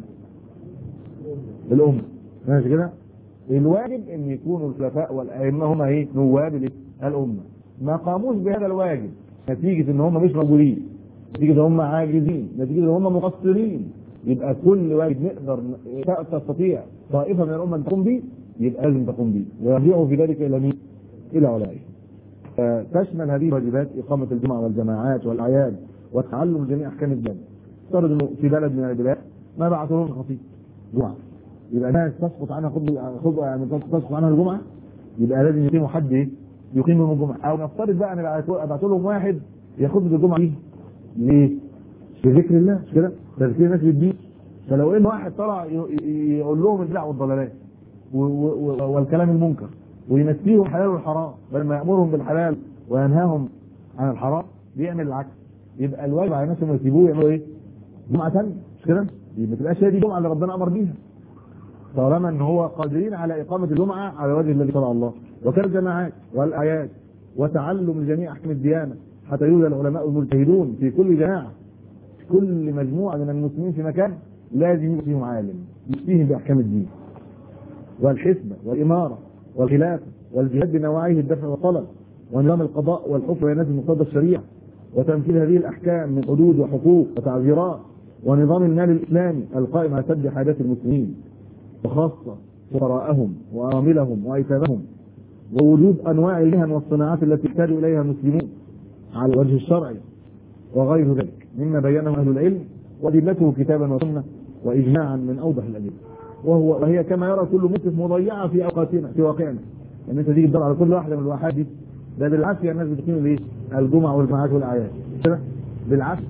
الامه ماشي كده؟ الواجب ان يكونوا الخلفاء والائمه هم ايه؟ نواب الإيه؟ الامه ما قاموش بهذا الواجب نتيجه ان هم مش موجودين نتيجه ان هم عاجزين نتيجه ان هم مقصرين يبقى كل واجب نقدر تستطيع طائفه من الامه ان تقوم به يبقى لازم تقوم به ويرجعوا في ذلك الى مين؟ الى علمائهم تشمل هذه الواجبات إقامة الجمعة والجماعات والأعياد وتعلم جميع أحكام الدين. افترض إنه في بلد من البلاد ما بعثوا لهم خطيب جمعة. يبقى الناس تسقط عنها خطبة خطبة يعني تسقط عنها الجمعة يبقى لازم يقيموا حد إيه؟ يقيم لهم الجمعة أو نفترض بقى أنا أبعت لهم واحد ياخد الجمعة دي ليه؟ بذكر الله مش كده؟ تذكير الناس بالدين فلو إن واحد طلع يقول لهم البدع والضلالات والكلام المنكر وينسيهم الحلال والحرام بل ما يامرهم بالحلال وينهاهم عن الحرام بيعمل العكس يبقى الواجب على الناس انهم يسيبوه يعملوا ايه؟ جمعه ثانيه مش كده؟ ما تبقاش هي دي الجمعه اللي ربنا امر بيها طالما ان هو قادرين على اقامه الجمعه على الوجه الذي شرع الله وكان الجماعات والاعياد وتعلم جميع احكام الديانه حتى يوجد العلماء المجتهدون في كل جماعه كل مجموعه من المسلمين في مكان لازم يكون فيهم عالم يفتيهم باحكام الدين والحسبه والاماره والخلافة والجهاد بنواعيه الدفع والطلب ونظام القضاء والحكم وينزل مقتضى الشريعة وتمثيل هذه الأحكام من حدود وحقوق وتعذيرات ونظام المال الإسلامي القائم على سد حاجات المسلمين وخاصة فقراءهم وأراملهم وأيتامهم ووجود أنواع المهن والصناعات التي يحتاج إليها المسلمون على الوجه الشرعي وغير ذلك مما بينه أهل العلم وأدلته كتابا وسنة وإجماعا من أوضح الأدلة وهو وهي كما يرى كل مسلم مضيعه في اوقاتنا في واقعنا ان انت تيجي تدور على كل واحده من الواحات دي ده بالعافيه الناس بتقيم الايه؟ الجمعه والجماعات والاعياد كده بالعافيه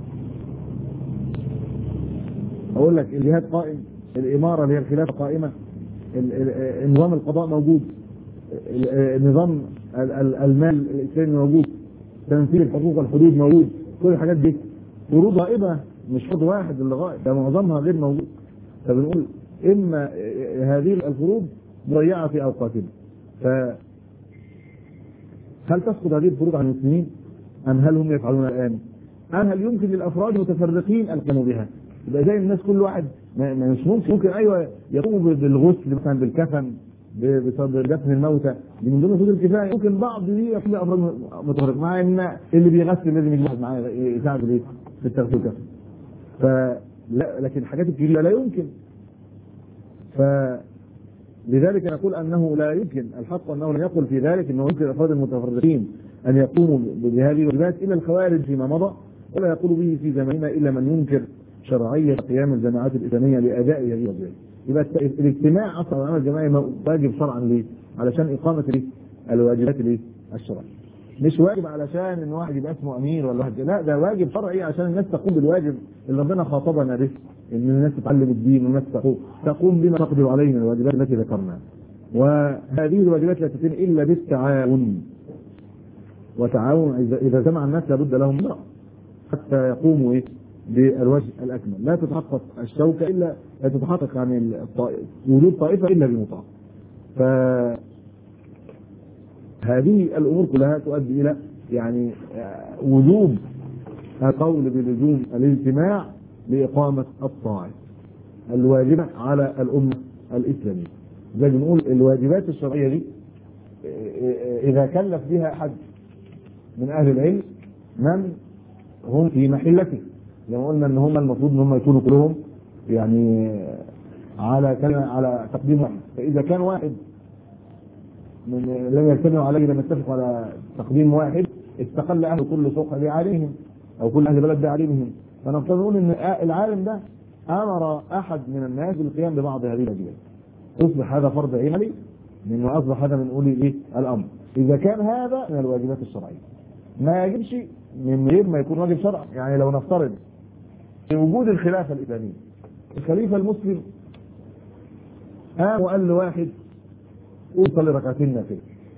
اقول لك الجهاد قائم الاماره اللي هي الخلافه قائمه نظام القضاء موجود نظام المال الاسلامي موجود تمثيل الحقوق والحدود موجود كل الحاجات دي فروض غائبه مش فرض واحد اللي غائب ده معظمها غير موجود فبنقول اما هذه الفروض مضيعه في اوقاتنا ف هل تسقط هذه الفروض عن المسلمين ام هل هم يفعلون الان ام هل يمكن للافراد المتفرقين القيام بها يبقى زي الناس كل واحد مش ممكن ممكن ايوه يقوموا بالغسل مثلا بالكفن بدفن الموتى دي من ضمن فروض الكفايه ممكن بعض دي يكون افراد متفرق مع ان اللي بيغسل لازم يجي واحد معاه يساعد في في التغسيل والكفن فلا لكن الحاجات الكبيره لا يمكن فلذلك نقول انه لا يمكن الحق انه لم يقل في ذلك انه يمكن الافراد المتفرقين ان يقوموا بهذه الواجبات الا الخوارج فيما مضى ولا يقول به في زماننا الا من ينكر شرعيه قيام الجماعات الاسلاميه لاداء هذه الواجبات. يبقى الاجتماع اصلا والعمل الجماعي واجب شرعا ليه؟ علشان اقامه الايه؟ الواجبات الايه؟ الشرعيه. مش واجب علشان ان واحد يبقى اسمه امير ولا واحد لا ده واجب شرعي عشان الناس تقوم بالواجب اللي ربنا خاطبنا به ان الناس تتعلم الدين والناس تقوم تقوم بما تقدر عليه من الواجبات التي ذكرناها وهذه الواجبات لا تتم الا بالتعاون وتعاون اذا جمع الناس لابد لهم مرأة حتى يقوموا ايه بالوجه الاكمل لا تتحقق الشوكه الا لا تتحقق عن وجود طائفه الا بمطاع ف هذه الامور كلها تؤدي الى يعني وجوب القول بلزوم الاجتماع لاقامه الطاعه الواجبه على الامه الاسلاميه زي بنقول الواجبات الشرعيه دي اذا كلف بها احد من اهل العلم من هم في محلته زي ما قلنا ان هم المفروض ان هم يكونوا كلهم يعني على كلمة على تقديم واحد فاذا كان واحد من لم يجتمعوا عليه لم يتفقوا على تقديم واحد استقل اهل كل سوق بعالمهم او كل اهل بلد بعالمهم فنفترض نقول ان العالم ده امر احد من الناس بالقيام ببعض هذه الواجبات يصبح هذا فرض عين عليه لانه اصبح هذا من اولي ايه الامر اذا كان هذا من الواجبات الشرعيه ما يجبش من غير ما يكون واجب شرعي يعني لو نفترض في وجود الخلافه الاسلاميه الخليفه المسلم قام وقال لواحد قول صلي ركعتين نافله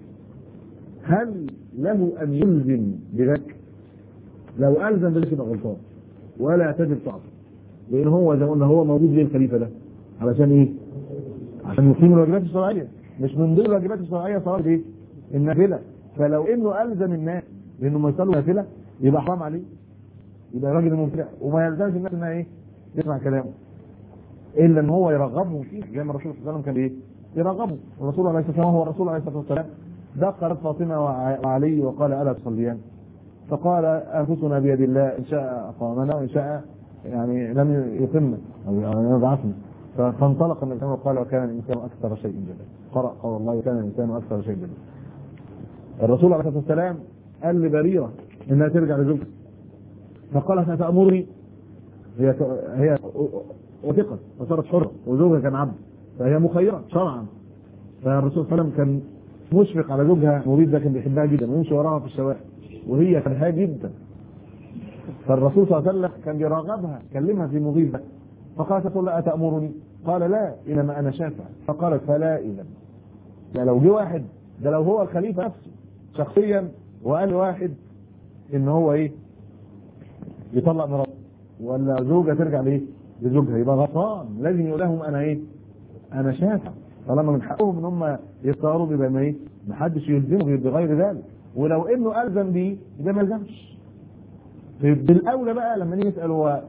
هل له ان يلزم بذلك؟ لو الزم بذلك يبقى غلطان ولا تجب طاعته لان هو زي ما قلنا هو موجود ليه الخليفه ده علشان ايه؟ عشان يقيم الواجبات الشرعيه مش من ضمن الواجبات الشرعيه صلاه ايه؟ النافله فلو انه الزم الناس بانه ما يصلوا نافله يبقى حرام عليه يبقى راجل مبتدع وما يلزمش الناس انها ايه؟ تسمع كلامه الا ان هو يرغبهم فيه زي ما الرسول صلى الله عليه وسلم كان ايه؟ يرغبهم الرسول عليه الصلاه والسلام هو الرسول عليه الصلاه والسلام دقلت فاطمه وعلي وقال الا تصليان فقال انفسنا بيد الله ان شاء اقامنا وان شاء يعني لم يقمنا او يبعثنا فانطلق النبي وقال وكان الانسان اكثر شيء جدا قرأ قول الله وكان الانسان اكثر شيء جدا الرسول عليه الصلاه والسلام قال لبريره انها ترجع لزوجها فقالت اتامرني هي هي وثقت وصارت حره وزوجها كان عبد فهي مخيره شرعا فالرسول صلى الله عليه وسلم كان مشفق على زوجها مريد ده كان بيحبها جدا ويمشي وراها في الشوارع وهي كرهاه جدا فالرسول صلى الله عليه وسلم كان بيراغبها كلمها في مغيث ده فقالت تقول لا أتأمرني قال لا إنما أنا شافع فقالت فلا إذا يعني لو جه واحد ده لو هو الخليفة نفسه شخصيا وقال واحد إن هو إيه يطلق مراته ولا زوجة ترجع لإيه لزوجها يبقى غلطان لازم يقول لهم أنا إيه أنا شافع طالما من حقهم ان هم يختاروا بيبقى ما ايه ما حدش يلزمه بغير ذلك ولو انه الزم بيه يبقى ما يلزمش بالاولى بقى لما نيجي نسال هو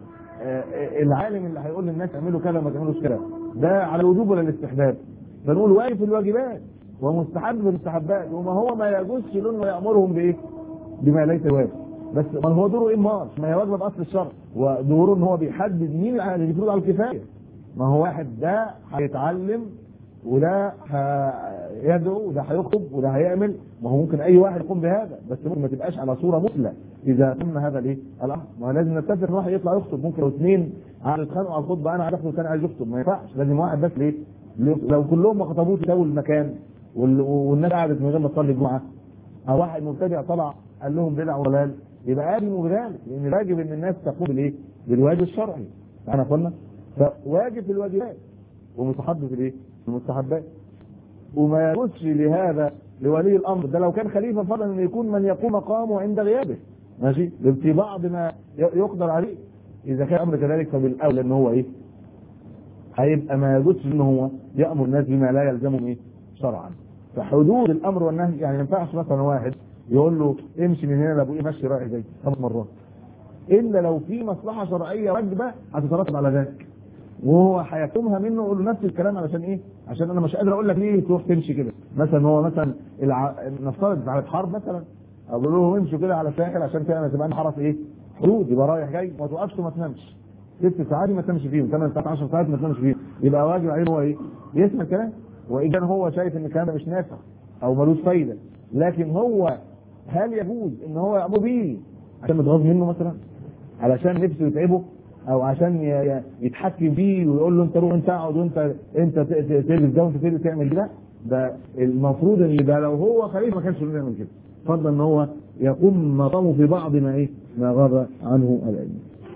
العالم اللي هيقول للناس اعملوا كذا ما تعملوش كذا ده على الوجوب ولا الاستحباب فنقول واجب في الواجبات ومستحب في المستحبات وما هو ما يجوزش له انه يامرهم بايه بما ليس واجب بس ما هو دوره ايه مار ما هي واجبه باصل الشرع ودوره ان هو بيحدد مين اللي المفروض على الكفايه ما هو واحد ده هيتعلم وده هيدعو وده هيخطب وده هيعمل ما هو ممكن اي واحد يقوم بهذا بس ممكن ما تبقاش على صوره مثلى اذا تم هذا الايه الامر ما هو لازم نتفق واحد يطلع يخطب ممكن لو اثنين عايز يتخانقوا على الخطبه انا عايز اخطب والثاني عايز يخطب ما ينفعش لازم واحد بس ليه لو كلهم ما خطبوش يساووا المكان والناس قعدت من غير ما تصلي الجمعه او واحد مبتدع طلع قال لهم بدع وضلال يبقى ادموا بذلك لان واجب ان الناس تقوم بالايه؟ بالواجب الشرعي احنا قلنا فواجب في الواجبات ومستحب في الايه؟ المستحبات وما يجوزش لهذا لولي الامر ده لو كان خليفه فرضا ان يكون من يقوم مقامه عند غيابه ماشي في بعض ما يقدر عليه اذا كان الامر كذلك فبالاولى ان هو ايه هيبقى ما يجوزش ان هو يامر الناس بما لا يلزمهم ايه شرعا فحدود الامر والنهي يعني ما ينفعش مثلا واحد يقول له امشي من هنا لابوه مشي رايح جاي خمس مرات الا لو في مصلحه شرعيه واجبه هتترتب على ذلك وهو هيكتمها منه يقول له نفس الكلام علشان ايه؟ عشان انا مش قادر اقول لك ليه تروح تمشي كده مثلا هو مثلا الع... نفترض على حرب مثلا اقول لهم امشوا كده على الساحل عشان كده تبقى نعرف ايه؟ حدود يبقى رايح جاي ما توقفش وما تنامش ست ساعات ما تنامش فيهم ثمان ساعات 10 ساعات ما تنامش فيهم يبقى واجب عليه هو ايه؟ يسمع الكلام واذا هو شايف ان الكلام ده مش نافع او ملوش فايده لكن هو هل يجوز ان هو يامر بيه عشان متغاظ منه مثلا؟ علشان نفسه يتعبه او عشان يتحكم فيه ويقول له انت روح انت اقعد وانت انت تلبس ده وانت تلبس تعمل ده ده المفروض ان ده لو هو خليفه ما كانش يعمل كده فضلا ان هو يقوم مقامه في بعض ما ايه ما غاب عنه العلم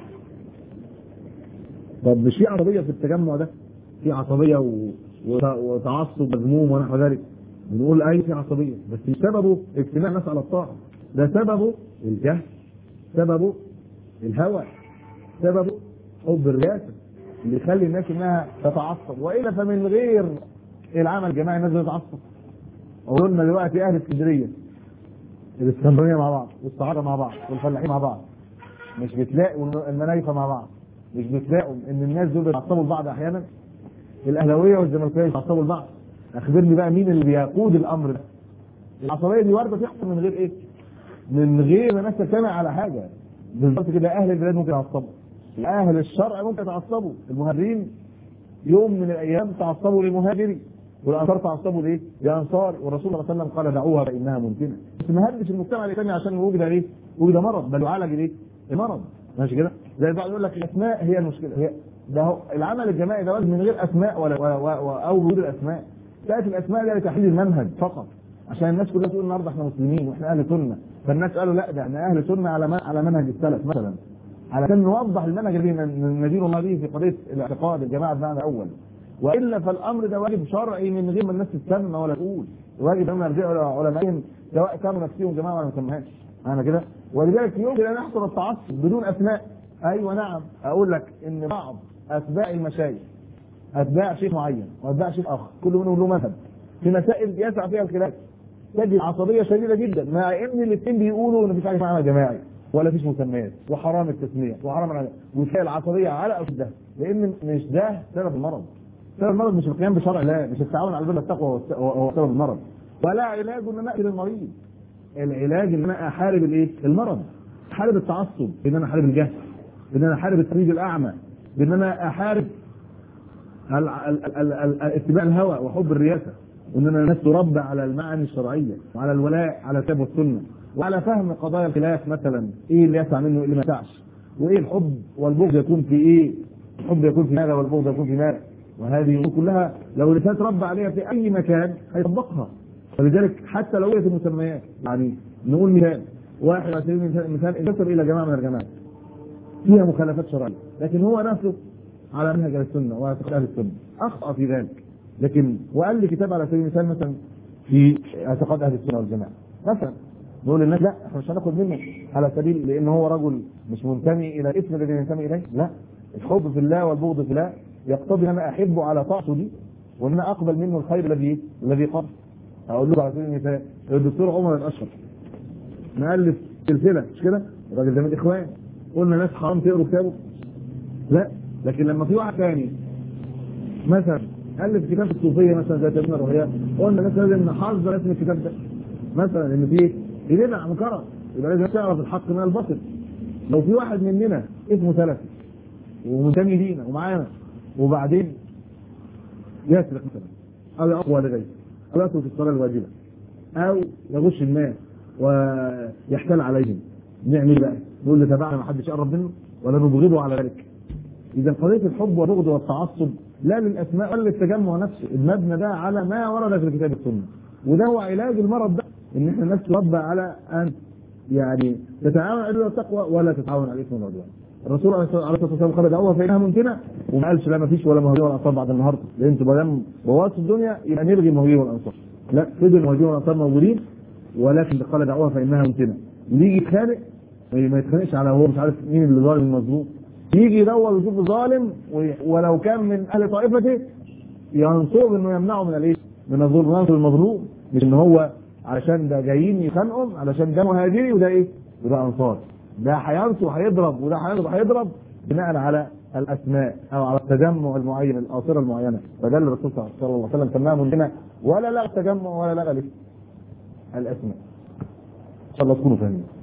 طب مش في عصبيه في التجمع ده في عصبيه و... وتعصب مذموم ونحو ذلك بنقول اي في عصبيه بس سببه اجتماع الناس على الطاعه ده سببه الجهل سببه الهوى سببه حب الرئاسه اللي يخلي الناس انها تتعصب والا فمن غير العمل الجماعي الناس بتتعصب وقلنا دلوقتي اهل اسكندريه الاسكندريه مع بعض والصعاده مع بعض والفلاحين مع بعض مش بتلاقوا المنايفه مع بعض مش بتلاقوا ان الناس دول بيتعصبوا لبعض احيانا الاهلاويه والزملكاويه بيتعصبوا لبعض اخبرني بقى مين اللي بيقود الامر ده العصبيه دي وارده تحصل من غير ايه؟ من غير ما الناس تجتمع على حاجه بالظبط كده اهل البلاد ممكن يعصبوا اهل الشرع ممكن يتعصبوا المهاجرين يوم من الايام تعصبوا لمهاجري والانصار تعصبوا ليه؟ لانصار والرسول صلى الله عليه وسلم قال دعوها فانها ممكنه بس ما هدش المجتمع الاسلامي عشان وجد ليه؟ وجد مرض بل يعالج ليه؟ المرض ماشي كده؟ زي البعض يقول لك الاسماء هي المشكله هي ده هو العمل الجماعي ده من غير اسماء ولا, ولا, ولا او وجود الاسماء تاتي الاسماء دي لتحديد المنهج فقط عشان الناس كلها تقول النهارده احنا مسلمين واحنا اهل سنه فالناس قالوا لا ده احنا اهل سنه على على منهج السلف مثلا علشان نوضح المنهج الذي ندين الله به في قضيه الاعتقاد الجماعه بمعنى الاول والا فالامر ده واجب شرعي من غير ما الناس تتسمى ولا تقول واجب ان يرجعوا علمائهم سواء كانوا نفسهم جماعه ولا ما سموهاش انا كده ولذلك يمكن ان يحصل التعصب بدون اسماء ايوه نعم اقول لك ان بعض اتباع المشايخ اتباع شيخ معين واتباع شيخ اخر كل منهم له مذهب في مسائل يسع فيها الخلاف تجد عصبيه شديده جدا مع ان الاثنين بيقولوا ان مفيش حاجه اسمها جماعي ولا فيش مسميات وحرام التسميه وحرام العدد وتلاقي العصبيه على ده لان مش ده سبب المرض سبب المرض مش القيام بشرع الله مش التعاون على البر والتقوى هو سبب المرض ولا علاج ان انا اقتل المريض العلاج ان انا احارب الايه؟ المرض احارب التعصب ان انا احارب الجهل ان انا احارب التقليد الاعمى بان انا احارب اتباع الهوى وحب الرياسه وان الناس تربى على المعاني الشرعيه وعلى الولاء على الكتاب والسنه وعلى فهم قضايا الخلاف مثلا ايه اللي يسع منه وايه اللي ما يسعش وايه الحب والبغض يكون في ايه الحب يكون في ماذا والبغض يكون في ماذا وهذه كلها لو الانسان تربى عليها في اي مكان هيطبقها ولذلك حتى لو هي في المسميات يعني نقول مثال واحد على سبيل المثال انتسب الى جماعه من الجماعات فيها مخالفات شرعيه لكن هو نفسه على منهج السنه واعتقاد اهل السنه اخطا في ذلك لكن وقال لي كتاب على سبيل المثال مثلا في اعتقاد اهل السنه والجماعه مثلا نقول للناس لا احنا مش هناخد منه على سبيل لان هو رجل مش منتمي الى الاسم الذي ينتمي اليه لا الحب في الله والبغض في الله يقتضي ان انا احبه على طاعته دي وان انا اقبل منه الخير الذي الذي قبل اقول له على سبيل المثال الدكتور عمر الاشرف مؤلف سلسله مش كده؟ الراجل ده من الاخوان قلنا ناس حرام تقروا كتابه لا لكن لما في واحد ثاني مثلا الف كتاب الصوفيه مثلا زي تبنى الرهيان قلنا الناس لازم نحذر اسم الكتاب ده مثلا ان في في بدع منكره يبقى لازم تعرف الحق من الباطل لو في واحد مننا اسمه سلفي ومنتمي لينا ومعانا وبعدين يسرق مثلا او يقوى لغيره او يترك الصلاه الواجبه او يغش الناس ويحتال عليهم نعمل بقى نقول له تبعنا ما حدش يقرب منه ولا نبغضه على ذلك اذا قضيه الحب والبغض والتعصب لا للاسماء ولا للتجمع نفسه المبنى ده على ما ورد في الكتاب والسنه وده هو علاج المرض ده ان احنا الناس تربى على ان يعني تتعاون على التقوى ولا تتعاون على الاثم والعدوان الرسول عليه الصلاه والسلام قال دعوها فانها ممكنه وما قالش لا ما فيش ولا مهاجرين ولا انصار بعد النهارده لان انتوا ما دام بواسط الدنيا يبقى نلغي المهاجرين والانصار لا فضل المهاجرين والانصار موجودين ولكن قال دعوها فانها ممكنه يجي يتخانق ما يتخانقش على هو مش عارف مين اللي ظالم المظلوم يجي يدور ويشوف الظالم ولو كان من اهل طائفته ينصره انه يمنعه من الايه؟ من الظلم ينصر المظلوم مش ان هو علشان ده جايين يخانقهم علشان ده مهاجري وده ايه؟ وده انصار ده هينصر وهيضرب وده هينصر وهيضرب بناء على الاسماء او على التجمع المعين الاصيره المعينه فده اللي الرسول صلى الله عليه وسلم سماها مننا ولا لغى التجمع ولا لغى الاسماء ان شاء الله تكونوا فاهمين